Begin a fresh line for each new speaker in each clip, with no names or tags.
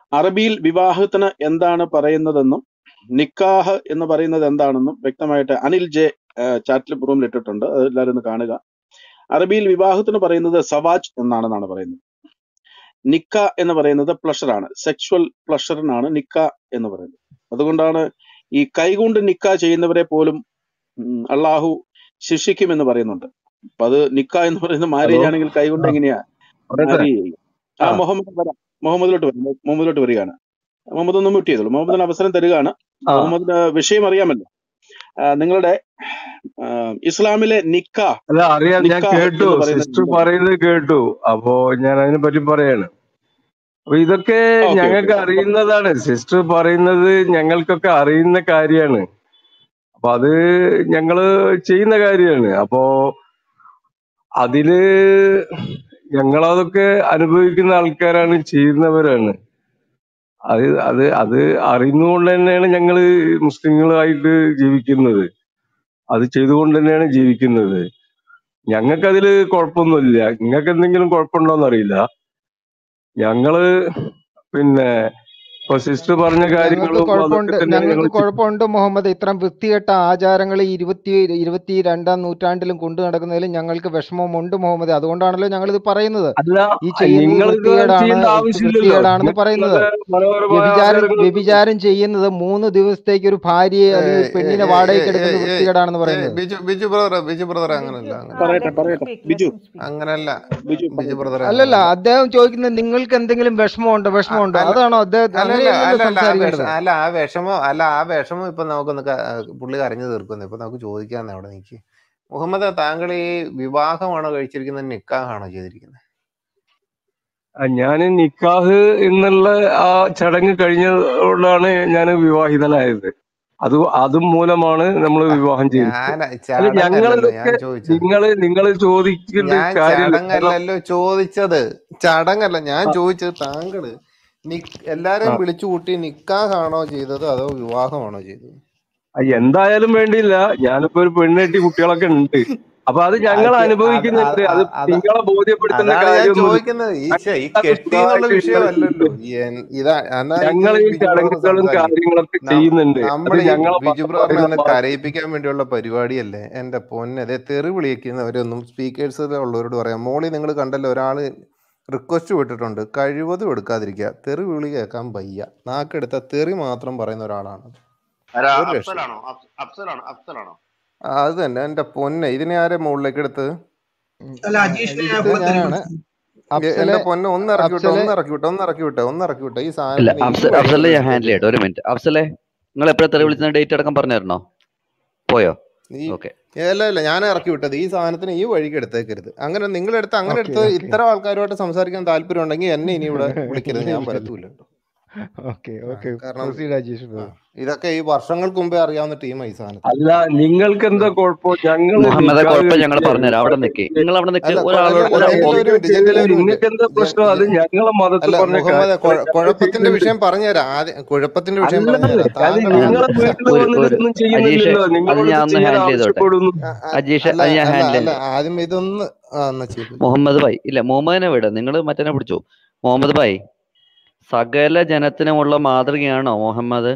അറബിയിൽ വിവാഹത്തിന് എന്താണ് പറയുന്നതെന്നും നിക്കാഹ് എന്ന് പറയുന്നത് എന്താണെന്നും വ്യക്തമായിട്ട് അനിൽ ജെ ചാറ്റിൽ റൂമിൽ ഇട്ടിട്ടുണ്ട് അത് എല്ലാവരും ഒന്ന് കാണുക അറബിയിൽ വിവാഹത്തിന് പറയുന്നത് സവാജ് എന്നാണെന്നാണ് പറയുന്നത് നിക്ക എന്ന് പറയുന്നത് പ്ലഷർ ആണ് സെക്ഷുവൽ പ്ലഷറിനാണ് നിക്ക എന്ന് പറയുന്നത് അതുകൊണ്ടാണ് ഈ കൈകൊണ്ട് നിക്ക ചെയ്യുന്നവരെ പോലും ഉം, അള്ളാഹു ശിക്ഷിക്കും എന്ന് പറയുന്നുണ്ട് അപ്പൊ അത് നിക്ക എന്ന് പറയുന്നത്
ഹലോ
മാരേജ് ആണെങ്കിൽ കൈകൊണ്ട്
ആ
എങ്ങനെയാ
പറയട്ടെ
മാരി ചെയ്യും ആ
ആ
മുഹമ്മദ് വരാം മുഹമ്മദിലോട്ട് വരും മുഹമ്മദിലോട്ട് വരികയാണ് മുഹമ്മദ് ഒന്ന് മ്യൂട്ട് ചെയ്തോളൂ മുഹമ്മദിന് അവസരം തരികയാണ്
ആ
മുഹമ്മദിന് വിഷയം അറിയാമല്ലോ ആ, നിങ്ങളുടെ ആ, ഇസ്ലാമിലെ നിക്ക
അല്ല അറിയാം ഞാൻ
നിക്കാഹ്
കേട്ടു
എന്ന് പറയുന്നത്
സിസ്റ്റർ
എന്താണ്
പറയുന്നത് കേട്ടു അപ്പോ ഞാൻ അതിനെ പറ്റി പറയാണ് അപ്പൊ ഇതൊക്കെ
ഓക്കെ ഓക്കെ
ഞങ്ങൾക്ക് അറിയുന്നതാണ് സിസ്റ്റർ പറയുന്നത് ഞങ്ങൾക്കൊക്കെ അറിയുന്ന കാര്യമാണ് അപ്പൊ അത് ഞങ്ങള് ചെയ്യുന്ന കാര്യമാണ് അപ്പോ അതില് ഞങ്ങളതൊക്കെ അനുഭവിക്കുന്ന ആൾക്കാരാണ് ചെയ്യുന്നവരാണ് അത് അത് അത് അറിയുന്നതുകൊണ്ട് തന്നെയാണ് ഞങ്ങള് മുസ്ലിങ്ങളായിട്ട് ജീവിക്കുന്നത് അത് ചെയ്തുകൊണ്ട് തന്നെയാണ് ജീവിക്കുന്നത് ഞങ്ങൾക്ക് അതില് കുഴപ്പമൊന്നുമില്ല നിങ്ങൾക്ക് എന്തെങ്കിലും കുഴപ്പമുണ്ടോന്ന് അറിയില്ല ഞങ്ങള് പിന്നെ ഇപ്പൊ സിസ്റ്റർ പറഞ്ഞ
ഞങ്ങൾക്ക്
കാര്യങ്ങളും അതൊക്കെ
കുഴപ്പമുണ്ട്
തന്നെയാണ്
ഞങ്ങൾക്ക്
ഞങ്ങൾ
കുഴപ്പമുണ്ട് മുഹമ്മദ് ഇത്തരം വൃത്തികെട്ട ആചാരങ്ങൾ ഈ ഇരുപത്തി ഇരുപത്തി രണ്ടാം നൂറ്റാണ്ടിലും കൊണ്ടു നടക്കുന്നതിൽ ഞങ്ങൾക്ക് വിഷമമുണ്ട് മുഹമ്മദ് അതുകൊണ്ടാണല്ലോ ഞങ്ങൾ ഇത് പറയുന്നത്
അല്ല
ഈ ചെയ്യുന്നത്
നിങ്ങൾ ഇത്
വൃത്തികേടാണ്
ചെയ്യേണ്ട ആവശ്യമില്ലല്ലോ
വൃത്തികേടാണെന്ന്
നിങ്ങൾക്ക്
പറയുന്നത്
നല്ല മനോഹരമായ
വ്യഭിചാരം
ആചാരങ്ങൾ
വ്യഭിചാരം ചെയ്യുന്നത് മൂന്ന് ദിവസത്തേക്ക് ഒരു ഭാര്യയെ അല്ലെങ്കിൽ ഒരു പെണ്ണിനെ വാടകയ്ക്ക് എടുക്കുന്നത് വൃത്തികേടാണെന്ന് പറയുന്നത്
ബിജു ബിജു ബ്രദർ ബിജു ബ്രദർ അങ്ങനല്ല അങ്ങനെ
പറയട്ടെ പറയട്ടെ ബിജു
അങ്ങനല്ല
ബിജു
ബിജു
പറയട്ടെ
ബ്രദർ
അല്ലല്ല
അങ്ങനല്ല
അദ്ദേഹം ചോദിക്കുന്നത് നിങ്ങൾക്ക് എന്തെങ്കിലും വിഷമമുണ്ടോ വിഷമമുണ്ടോ
അല്ല
അതാണോ അദ്ദേഹം
അല്ലല്ല
അങ്ങനെയല്ലല്ലോ
അല്ലല്ല ആ വിഷ
സംസാരിക്കേണ്ടത്
അല്ല ആ വിഷമം അല്ല ആ വിഷമം ഇപ്പൊ നമുക്കൊന്ന് ക- പുള്ളി കരഞ്ഞു തീർക്കുന്നു ഇപ്പൊ നമുക്ക് ചോദിക്കാന്ന് അവിടെ നിൽക്കി മുഹമ്മദ് താങ്കൾ ഈ വിവാഹമാണോ കഴിച്ചിരിക്കുന്നത് നിക്കാഹാണോ ചെയ്തിരിക്കുന്നത്
ഞാൻ നിക്കാഹ് എന്നുള്ള ആ ചടങ്ങ് കഴിഞ്ഞതുകൊണ്ടാണ് ഞാൻ വിവാഹിതനായത് അത് അതും മൂലമാണ് നമ്മൾ
ആ,
വിവാഹം ചെയ്തത്
ഞാൻ
അല്ല
ചടങ്ങല്ലല്ലോ
ഞങ്ങളിതൊക്കെ
ഞാൻ ചോദിച്ചത്
നിങ്ങള് നിങ്ങള് ചോദിക്കേണ്ട
ഞാൻ
കാര്യമില്ല കാരണം
ചടങ്ങല്ലല്ലോ ചോദിച്ചത് ചടങ്ങല്ല ഞാൻ
ആ,
ചോദിച്ചത് താങ്കള് നിക്
ആ,
എല്ലാരെയും വിളിച്ചു കൂട്ടി നിക്കാഹാണോ ചെയ്തത് അതോ വിവാഹമാണോ ചെയ്തത്
ആ, എന്തായാലും വേണ്ടിയില്ല ഞാനിപ്പോ ഒരു പെണ്ണെട്ടി കുട്ടികളൊക്കെ ഉണ്ട് അപ്പൊ അത് ഞങ്ങൾ
അത് അത്
അനുഭവിക്കുന്നുണ്ട് അത്
അത് അത്
നിങ്ങളെ ബോധ്യപ്പെടുത്തേണ്ട
അതാണ് ഞാൻ
കാര്യമൊന്നുമില്ല
ചോദിക്കുന്നത് ഈ ശ്ശെ, ഈ
ഞങ്ങൾ
കെട്ടി എന്നുള്ള
സുഖമായിട്ട് ഇങ്ങനെ
വിഷയമല്ലല്ലോ
ചെയ്യുന്നു
ഈ എൻ- ഇതാ എന്നാ ഇത്
ഞങ്ങൾ ഈ
ബിജു ബ്രദർ
ചടങ്ങുകളും
സംസാരിക്കും
കാര്യങ്ങളൊക്കെ ചെയ്യുന്നുണ്ട് അത്
നമ്മൾ ഈ
ഞങ്ങളെ
ബിജു
മതം
ബ്രദറിനെ
പറയുന്ന
ഒന്ന്
ഭാഷ
കരയിപ്പിക്കാൻ വേണ്ടിയുള്ള പരിപാടിയല്ലേ എന്റെ പൊന്നെ അതെ തെറി വിളിക്കുന്നവരൊന്നും സ്പീക്കേഴ്സ് ഉള്ളവരോട് പറയാം മോളി നിങ്ങൾ കണ്ടല്ലോ ഒരാള് റിക്വസ്റ്റ് വിട്ടിട്ടുണ്ട് കഴിവതും എടുക്കാതിരിക്കുക തെറി വിളി കേൾക്കാൻ വയ്യ നാക്കെടുത്ത തെറി മാത്രം പറയുന്ന ഒരാളാണ്
ആരാ
ഒരു രക്ഷ
അഫ്സലാണോ അഫ്- അഫ്സലാണോ അഫ്സലാണോ
അത് തന്നെ എന്റെ പൊന്നെ ഇതിനെ ആരെ മുകളിലേക്ക് എടുത്ത്
ഉം,
അല്ല
ആ,
അജീഷിനെ
ഇത്
ഞാൻ
ഇത്
കൊടുത്തില്ല
ഞാനാണ്
എ-
അഫ്സലെ
എന്റെ പൊന്നെ ഒന്ന് ഇറക്കി വിട്ടെ
അഫ്സലെ
ഒന്ന് ഇറക്കി വിട്ടെ ഒന്ന് ഇറക്കി വിട്ടെ ഒന്ന് ഇറക്കി വിട്ടെ ഈ
ഇല്ല
സാധനത്തിന് ഈ
അഫ്സൽ
വഴി
അഫ്സലെ ഞാൻ ഹാൻഡിൽ
എടുത്തേക്ക്
ചെയ്യട്ടെ ഒരു മിനിറ്റ് അഫ്സലെ നിങ്ങൾ എപ്പോഴാണ് തെറി വിളിച്ച ഡേറ്റ് അടക്കം പറഞ്ഞായിരുന്നോ പോയോ
ഈ
ഓക്കെ
അല്ല അല്ല ഞാൻ ഇറക്കി വിട്ടത് ഈ സാധനത്തിന് ഈ വഴിക്ക് എടുത്തേക്കരുത് അങ്ങനെ നിങ്ങൾ എടുത്ത് അങ്ങനെ
ഓക്കെ
എടുത്ത്
ഓക്കെ
ഇത്തരം ആൾക്കാരുമായിട്ട് സംസാരിക്കാൻ താല്പര്യം ഉണ്ടെങ്കിൽ എന്നെ ഇനി ഇവിടെ വിളിക്കരുത് ഞാൻ വരത്തൂല കേട്ടോ
ഓക്കെ
ആ,
ഓക്കെ
കാരണം
പ്രൊസീഡ് അജീഷ്
ആ,
ബ്രദർ
ഇതൊക്കെ ഈ വർഷങ്ങൾക്ക് മുമ്പേ അറിയാവുന്ന ടീമാണ് ഈ സാധനത്തിന്
അല്ല നിങ്ങൾക്ക് എന്താ കുഴപ്പം ഞങ്ങള്
മുഹമ്മദെ
നിക്കാഹ്
കുഴപ്പം ഞങ്ങൾ
കഴിക്കുകയാണ്
പറഞ്ഞുതരാം അവിടെ
അത്
നിൽക്കി നിങ്ങൾ അവിടെ നിൽക്ക്
അല്ല കൊ-
ഒരാളോട്
അല്ല
ഒരാ
ജെന്റിലെ
ഒ-
ഒരു മിനിറ്റ് ജെന്റിലെ ഒരു മിനിറ്റ്
നിങ്ങൾക്ക് എന്താ പ്രശ്നം അത് ഞങ്ങളെ മതത്തിൽ
അല്ല
പറഞ്ഞ
മുഹമ്മദ്
കാര്യങ്ങൾ ഞങ്ങൾ
കുഴപ്പത്തിന്റെ
ചെയ്യുന്നുണ്ട്
വിഷയം പറഞ്ഞുതരാം ആദ്യം കുഴപ്പത്തിന്റെ വിഷയം
അല്ലല്ല
പറഞ്ഞുതരാം
അത്
താങ്കൾ
ഞാൻ
നിങ്ങളെ
ആദ്യം
വീട്ടിൽ
ഒരു
വന്നിട്ട്
ഒരു
ഇതൊന്നും
അജീഷെ
ചെയ്യുന്നില്ലല്ലോ
അത്
നിങ്ങളോട്
ഞാൻ
ഇത്
ഒന്ന്
ചെയ്യാൻ
ഹാൻഡിൽ ചെയ്തോട്ടെ
ആവശ്യപ്പെടുന്നു
ആ, ആ,
അജീഷെ
അല്ല
അത് ഞാൻ
അല്ല
ഹാൻഡിൽ
അല്ല
ചെയ്തു
ആദ്യം ഇതൊന്ന് ആ എന്നാ ചെയ്തു
മുഹമ്മദ് ഭായ് ഇല്ല മുഹമ്മദിനെ വിട് നിങ്ങൾ മറ്റേനെ പിടിച്ചു മുഹമ്മദ് ഭായ് സകല ജനത്തിനുമുള്ള മാതൃകയാണോ മുഹമ്മദ്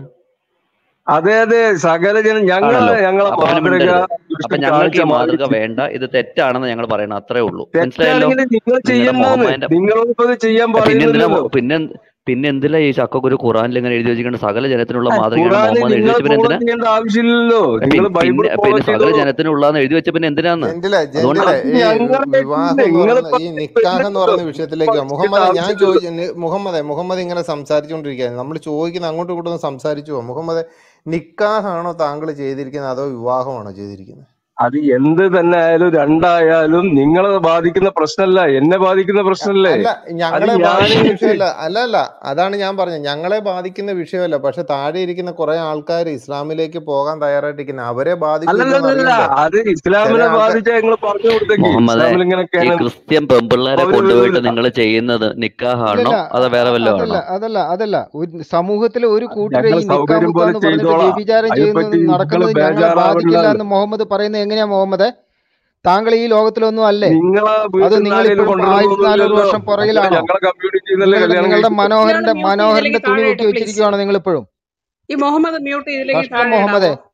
അതെ അതെ സകല ജനം ഞങ്ങളെ
ആണല്ലോ
ഞങ്ങളെ
അപ്പൊ പിന്നെ
മാതൃക
മിണ്ടരുത് അപ്പൊ
ദുഷ്ടൻ
ഞങ്ങൾക്ക്
കാഴ്ച
ഈ മാതൃക
മാറി
വേണ്ട ഇത് തെറ്റാണെന്ന് ഞങ്ങൾ പറയണം അത്രേ ഉള്ളൂ മനസ്സിലായല്ലോ
തെറ്റാണെങ്കിൽ നിങ്ങൾ
നിങ്ങളുടെ
ചെയ്യണ്ടെന്ന്
മുഹമ്മദിന്റെ
നിങ്ങളോട് ഇപ്പൊ ഇത് ചെയ്യാൻ
പിന്നെ എന്തിനാ
പറയുന്നില്ലല്ലോ
മു- പിന്നെ എന്ത്- പിന്നെ എന്തിനാ ഈ ചക്കക്കുരു ഖുറാനിൽ ഇങ്ങനെ എഴുതി വെച്ചിട്ടുണ്ട് സകല ജനത്തിനുള്ള
ആ,
മാതൃകയാണ്
ഖുറാന്
മുഹമ്മദ് എഴുതി
നിങ്ങൾ
വെച്ച പിന്നെ
ഫോളോ
എന്തിനാ
ചെയ്യേണ്ട ആവശ്യമില്ലല്ലോ
ഏ,
നിങ്ങൾ
പിന്നെ
ബൈബിൾ
പിന്നെ
ഫോളോ
പിന്നെ സകല
ചെയ്തോളൂ
ജനത്തിനുള്ളതെന്ന് എഴുതി വെച്ച പിന്നെ എന്തിനാന്ന്
ജെന്റിലെ
അതുകൊണ്ട്
ജെന്റിലെ
അത്
ഈ
ഞങ്ങളുടെ
വിവാഹം
ഉണ്ട്
എന്ന്
നിങ്ങൾ
പറയുന്ന ഈ നിക്കാഹ് എന്ന് പറയുന്ന വിഷയത്തിലേക്ക് വാ.
ചെയ്യേണ്ട
മുഹമ്മദെ ഞാൻ
ആവശ്യമില്ലല്ലോ
ചോദിച്ച നി- മുഹമ്മദെ മുഹമ്മദ് ഇങ്ങനെ സംസാരിച്ചുകൊണ്ടിരിക്കുകയാണ് നമ്മൾ ചോദിക്കുന്ന അങ്ങോട്ടും ഇങ്ങോട്ടും ഒന്ന് സംസാരിച്ചു പോവാം മുഹമ്മദെ നിക്കാഹാണോ താങ്കൾ ചെയ്തിരിക്കുന്നത് അതോ വിവാഹമാണോ ചെയ്തിരിക്കുന്നത്
അത് എന്ത് തന്നെ ആയാലും രണ്ടായാലും നിങ്ങളെ ബാധിക്കുന്ന പ്രശ്നമല്ല എന്നെ ബാധിക്കുന്ന
അ-
പ്രശ്നമല്ലേ
അല്ല
അത്
ഞങ്ങളെ
ഞാൻ
ബാധിക്കുന്ന വിഷയമല്ല അല്ല അല്ല അതാണ് ഞാൻ പറഞ്ഞത് ഞങ്ങളെ ബാധിക്കുന്ന വിഷയമല്ല പക്ഷെ താഴെ ഇരിക്കുന്ന കുറെ ആൾക്കാർ ഇസ്ലാമിലേക്ക് പോകാൻ തയ്യാറായിട്ടിരിക്കുന്ന അവരെ ബാധിക്കുമല്ലോ എന്ന്
അല്ലല്ലല്ല
അറിയണ്ടേ
അത്
ചില
ഇസ്ലാമിനെ
ആൾക്കാർ
ബാധിച്ച നിങ്ങൾ പറഞ്ഞു കൊടുത്തേക്ക്
മുഹമ്മദെ
ഇസ്ലാമിൽ
ഈ
ഇങ്ങനെയൊക്കെയാണ്
ക്രിസ്ത്യൻ പെമ്പിള്ളേരെ
അവര്
കൊണ്ടുപോയിട്ട്
വിടൂല
നിങ്ങൾ ചെയ്യുന്നത് നിക്കാഹാണോ
ഇല്ലല്ല
അതോ വേറെ
അ-
വല്ലതും
അതല്ല
ആണോ
അതല്ല അതല്ല ഒരു സമൂഹത്തിലെ ഒരു കൂട്ടരെ
ഞങ്ങൾ
ഈ നിക്കാ
സൗകര്യം
മുക്ക
പോലെ
എന്ന് പറഞ്ഞിട്ട്
ചെയ്തോളാം
വ്യഭിചാരം
അതിനെപ്പറ്റി
ചെയ്യുന്നത്
നിങ്ങൾ
നടക്കുന്നത് ഞങ്ങളെ ബാധിക്കില്ല
ബേജാറാവണ്ടെന്ന്
എന്ന് മുഹമ്മദ് പറയുന്നത് എങ്ങനെയാ മുഹമ്മദ് താങ്കൾ ഈ ലോകത്തിലൊന്നും അല്ലേ
നിങ്ങളെ
അത്
വീട്ടിൽ
നിങ്ങൾ
ആരെങ്കിലും
ഇപ്പോഴും ആയിരത്തി നാനൂറ്
കൊണ്ടുവരുന്നൊന്നുമില്ലല്ലോ
വർഷം പുറകിലാണോ
ഞങ്ങളെ കമ്മ്യൂണിറ്റിയിൽ നിന്നല്ലേ
നിങ്ങൾ
കല്യാണം
നിങ്ങളുടെ
കഴിച്ചത്
മനോഹരന്റെ
ഇയാള് മ്യൂട്ട്
മനോഹരന്റെ
ചെയ്തില്ലെങ്കിൽ
തുണി
താഴെ
പൊക്കി
ഇട് പ്ലീസ്
വെച്ചിരിക്കുവാണോ നിങ്ങൾ ഇപ്പോഴും
ഈ മുഹമ്മദ് മ്യൂട്ട് ചെയ്തില്ലെങ്കിൽ
കഷ്ടം
താഴെ
മുഹമ്മദേ
ഇടാവോ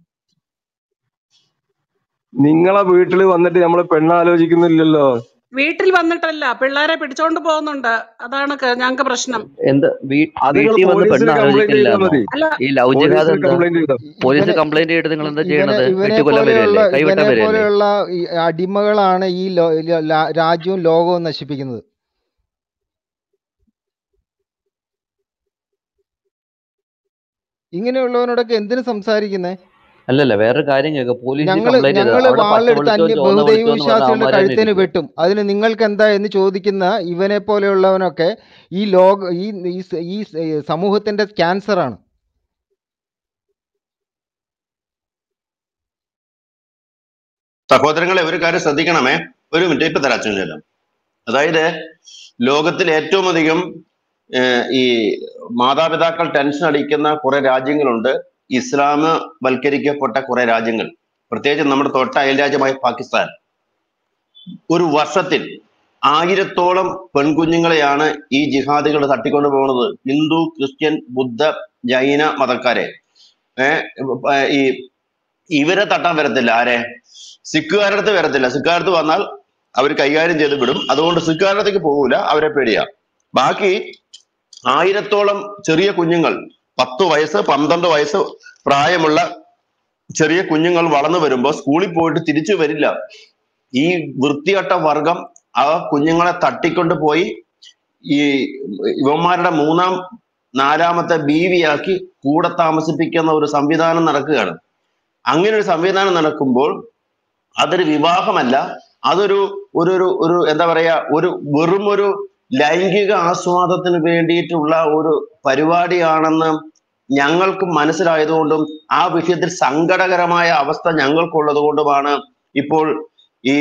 നിങ്ങളെ വീട്ടിൽ വന്നിട്ട് നമ്മള് പെണ്ണാലോചിക്കുന്നില്ലല്ലോ
വീട്ടിൽ വന്നിട്ടല്ല പിള്ളേരെ പിടിച്ചോണ്ട് പോകുന്നുണ്ട് അതാണ് ക- ഞങ്ങക്ക് പ്രശ്നം
എന്ത് വീ-
അത് നിങ്ങൾ
വീട്ടിൽ വന്ന്
പോലീസിൽ
പെണ്ണ്
കംപ്ലൈന്റ് ചെയ്താൽ
ആലോചിക്കില്ലെന്നോ
മതി
അല്ല
ഈ ലവ് ജിഹാദ്
പോലീസിൽ
എന്താ
കംപ്ലൈന്റ് ചെയ്തോ
പോലീസ്
ഇവനെ
കംപ്ലൈന്റ് ചെയ്തിട്ട് നിങ്ങൾ എന്താ
ഇവനെ
ചെയ്യണത്
ഇവനെ
വെട്ടിക്കൊല്ലാൻ
പോലെയുള്ള
വരികയല്ലേ കൈവെട്ടാൻ
ഇവനെ
വരികയല്ലേ
പോലെയുള്ള ഈ അടിമകളാണ് ഈ ലോ- ല- ല- രാജ്യവും ലോകവും നശിപ്പിക്കുന്നത് ഇങ്ങനെയുള്ളവനോടൊക്കെ എന്തിനു സംസാരിക്കുന്നേ
അല്ലല്ല വേറൊരു കാര്യം കേൾക്കുക പോലീസിൽ
ഞങ്ങള്
കംപ്ലൈന്റ് ചെയ്തത്
ഞങ്ങള്
അവിടെ പച്ച
വാളെടുത്ത്
വിളിച്ചോ
അന്യ
ചുവന്ന
ബഹുദൈവ
വിളിച്ചോ എന്ന് പറഞ്ഞ
വിശ്വാസികളുടെ
അവന്മാരെ തന്നെ
കഴുത്തിന്
ഇരിക്കും
വെട്ടും അതിന് നിങ്ങൾക്ക് എന്താ എന്ന് ചോദിക്കുന്ന ഇവനെ പോലെയുള്ളവനൊക്കെ ഈ ലോക ഈ ഈ സ- ഈ സ- സമൂഹത്തിന്റെ ക്യാൻസർ ആണ്
സഹോദരങ്ങളെ ഒരു കാര്യം ശ്രദ്ധിക്കണമേ ഒരു മിനിറ്റ് ഇപ്പൊ തരാം അച്ഛൻ ചെല്ലാം അതായത് ലോകത്തിൽ ഏറ്റവും അധികം ഏഹ്, ഈ മാതാപിതാക്കൾ ടെൻഷൻ അടിക്കുന്ന കുറെ രാജ്യങ്ങളുണ്ട് ഇസ്ലാം വൽക്കരിക്കപ്പെട്ട കുറെ രാജ്യങ്ങൾ പ്രത്യേകിച്ച് നമ്മുടെ തൊട്ട അയൽ രാജ്യമായ പാകിസ്ഥാൻ ഒരു വർഷത്തിൽ ആയിരത്തോളം പെൺകുഞ്ഞുങ്ങളെയാണ് ഈ ജിഹാദികൾ തട്ടിക്കൊണ്ടു പോകുന്നത് ഹിന്ദു ക്രിസ്ത്യൻ ബുദ്ധ ജൈന മതക്കാരെ ഏഹ് ഈ ഇവരെ തട്ടാൻ വരത്തില്ല ആരെ സിഖുകാരുടെ അടുത്ത് വരത്തില്ല സിഖുകാരുടെ അടുത്ത് വന്നാൽ അവർ കൈകാര്യം ചെയ്ത് വിടും അതുകൊണ്ട് സിഖുകാരുടെ അടുത്തേക്ക് പോകൂല അവരെ പേടിയാ ബാക്കി ആയിരത്തോളം ചെറിയ കുഞ്ഞുങ്ങൾ പത്ത് വയസ്സ് പന്ത്രണ്ട് വയസ്സ് പ്രായമുള്ള ചെറിയ കുഞ്ഞുങ്ങൾ വളർന്നു വരുമ്പോൾ സ്കൂളിൽ പോയിട്ട് തിരിച്ചു വരില്ല ഈ വൃത്തികെട്ട വർഗം ആ കുഞ്ഞുങ്ങളെ തട്ടിക്കൊണ്ട് പോയി ഈ ഇവന്മാരുടെ മൂന്നാം നാലാമത്തെ ബീവിയാക്കി കൂടെ താമസിപ്പിക്കുന്ന ഒരു സംവിധാനം നടക്കുകയാണ് അങ്ങനെ ഒരു സംവിധാനം നടക്കുമ്പോൾ അതൊരു വിവാഹമല്ല അതൊരു ഒരു ഒരു ഒരു എന്താ പറയാ ഒരു വെറും ഒരു ലൈംഗിക ആസ്വാദത്തിന് വേണ്ടിയിട്ടുള്ള ഒരു പരിപാടിയാണെന്ന് ഞങ്ങൾക്ക് മനസ്സിലായതുകൊണ്ടും ആ വിഷയത്തിൽ സങ്കടകരമായ അവസ്ഥ ഞങ്ങൾക്കുള്ളത് കൊണ്ടുമാണ് ഇപ്പോൾ ഈ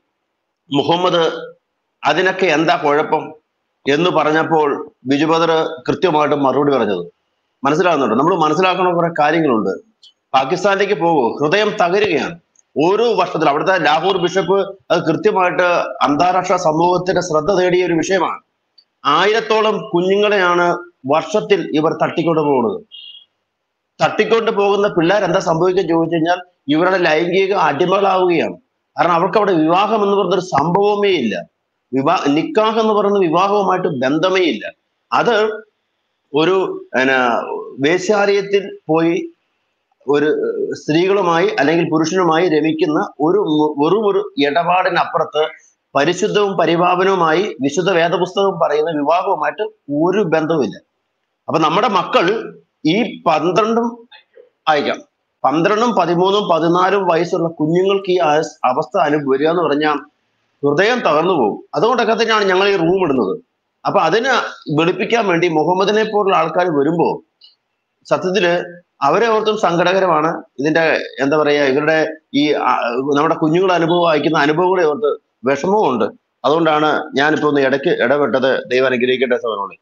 മുഹമ്മദ് അതിനൊക്കെ എന്താ കുഴപ്പം എന്ന് പറഞ്ഞപ്പോൾ ബിജുബദർ കൃത്യമായിട്ട് മറുപടി പറഞ്ഞത് മനസ്സിലാകുന്നുണ്ടോ നമ്മൾ മനസ്സിലാക്കുന്ന കുറെ കാര്യങ്ങളുണ്ട് പാകിസ്ഥാനിലേക്ക് പോകൂ ഹൃദയം തകരുകയാണ് ഓരോ വർഷത്തിൽ അവിടുത്തെ ലാഹോർ ബിഷപ്പ് അത് കൃത്യമായിട്ട് അന്താരാഷ്ട്ര സമൂഹത്തിന്റെ ശ്രദ്ധ തേടിയ ഒരു വിഷയമാണ് ആയിരത്തോളം കുഞ്ഞുങ്ങളെയാണ് വർഷത്തിൽ ഇവർ തട്ടിക്കൊണ്ട് പോകുന്നത് തട്ടിക്കൊണ്ട് പോകുന്ന പിള്ളേർ എന്താ സംഭവിക്കുക ചോദിച്ചു കഴിഞ്ഞാൽ ഇവരുടെ ലൈംഗിക അടിമകളാവുകയാണ് കാരണം അവർക്ക് അവിടെ വിവാഹം എന്ന് പറയുന്ന ഒരു സംഭവമേ ഇല്ല വിവാഹ നിക്കാഹ് എന്ന് പറയുന്ന വിവാഹവുമായിട്ട് ബന്ധമേ ഇല്ല അത് ഒരു എന്നാ, വേശ്യാലയത്തിൽ പോയി ഒരു ഏഹ്, സ്ത്രീകളുമായി അല്ലെങ്കിൽ പുരുഷനുമായി രമിക്കുന്ന ഒരു മു- വെറും ഒരു ഇടപാടിനപ്പുറത്ത് പരിശുദ്ധവും പരിപാവനവുമായി വിശുദ്ധ വേദപുസ്തകം പറയുന്ന വിവാഹവുമായിട്ട് ഒരു ബന്ധവുമില്ല അപ്പൊ നമ്മുടെ മക്കൾ ഈ പന്ത്രണ്ടും അയക്കാം പന്ത്രണ്ടും പതിമൂന്നും പതിനാലും വയസ്സുള്ള കുഞ്ഞുങ്ങൾക്ക് ഈ ആസ്- അവസ്ഥ അനുഭവിക്കുക എന്ന് പറഞ്ഞാൽ ഹൃദയം തകർന്നു പോകും അതുകൊണ്ടൊക്കെ തന്നെയാണ് ഞങ്ങൾ ഈ റൂം ഇടുന്നത് അപ്പൊ അതിനെ വെളുപ്പിക്കാൻ വേണ്ടി മുഹമ്മദിനെ പോലുള്ള ആൾക്കാർ വരുമ്പോ സത്യത്തില് അവരെ ഓർത്തും സങ്കടകരമാണ് ഇതിന്റെ എന്താ പറയാ ഇവരുടെ ഈ ആ, നമ്മുടെ കുഞ്ഞുങ്ങൾ അനുഭവം അയക്കുന്ന അനുഭവങ്ങളെ ഓർത്ത് വിഷമവും ഉണ്ട് അതുകൊണ്ടാണ് ഞാനിപ്പോ ഒന്ന് ഇടയ്ക്ക് ഇടപെട്ടത് ദൈവം അനുഗ്രഹിക്കട്ടെ സോനോളെ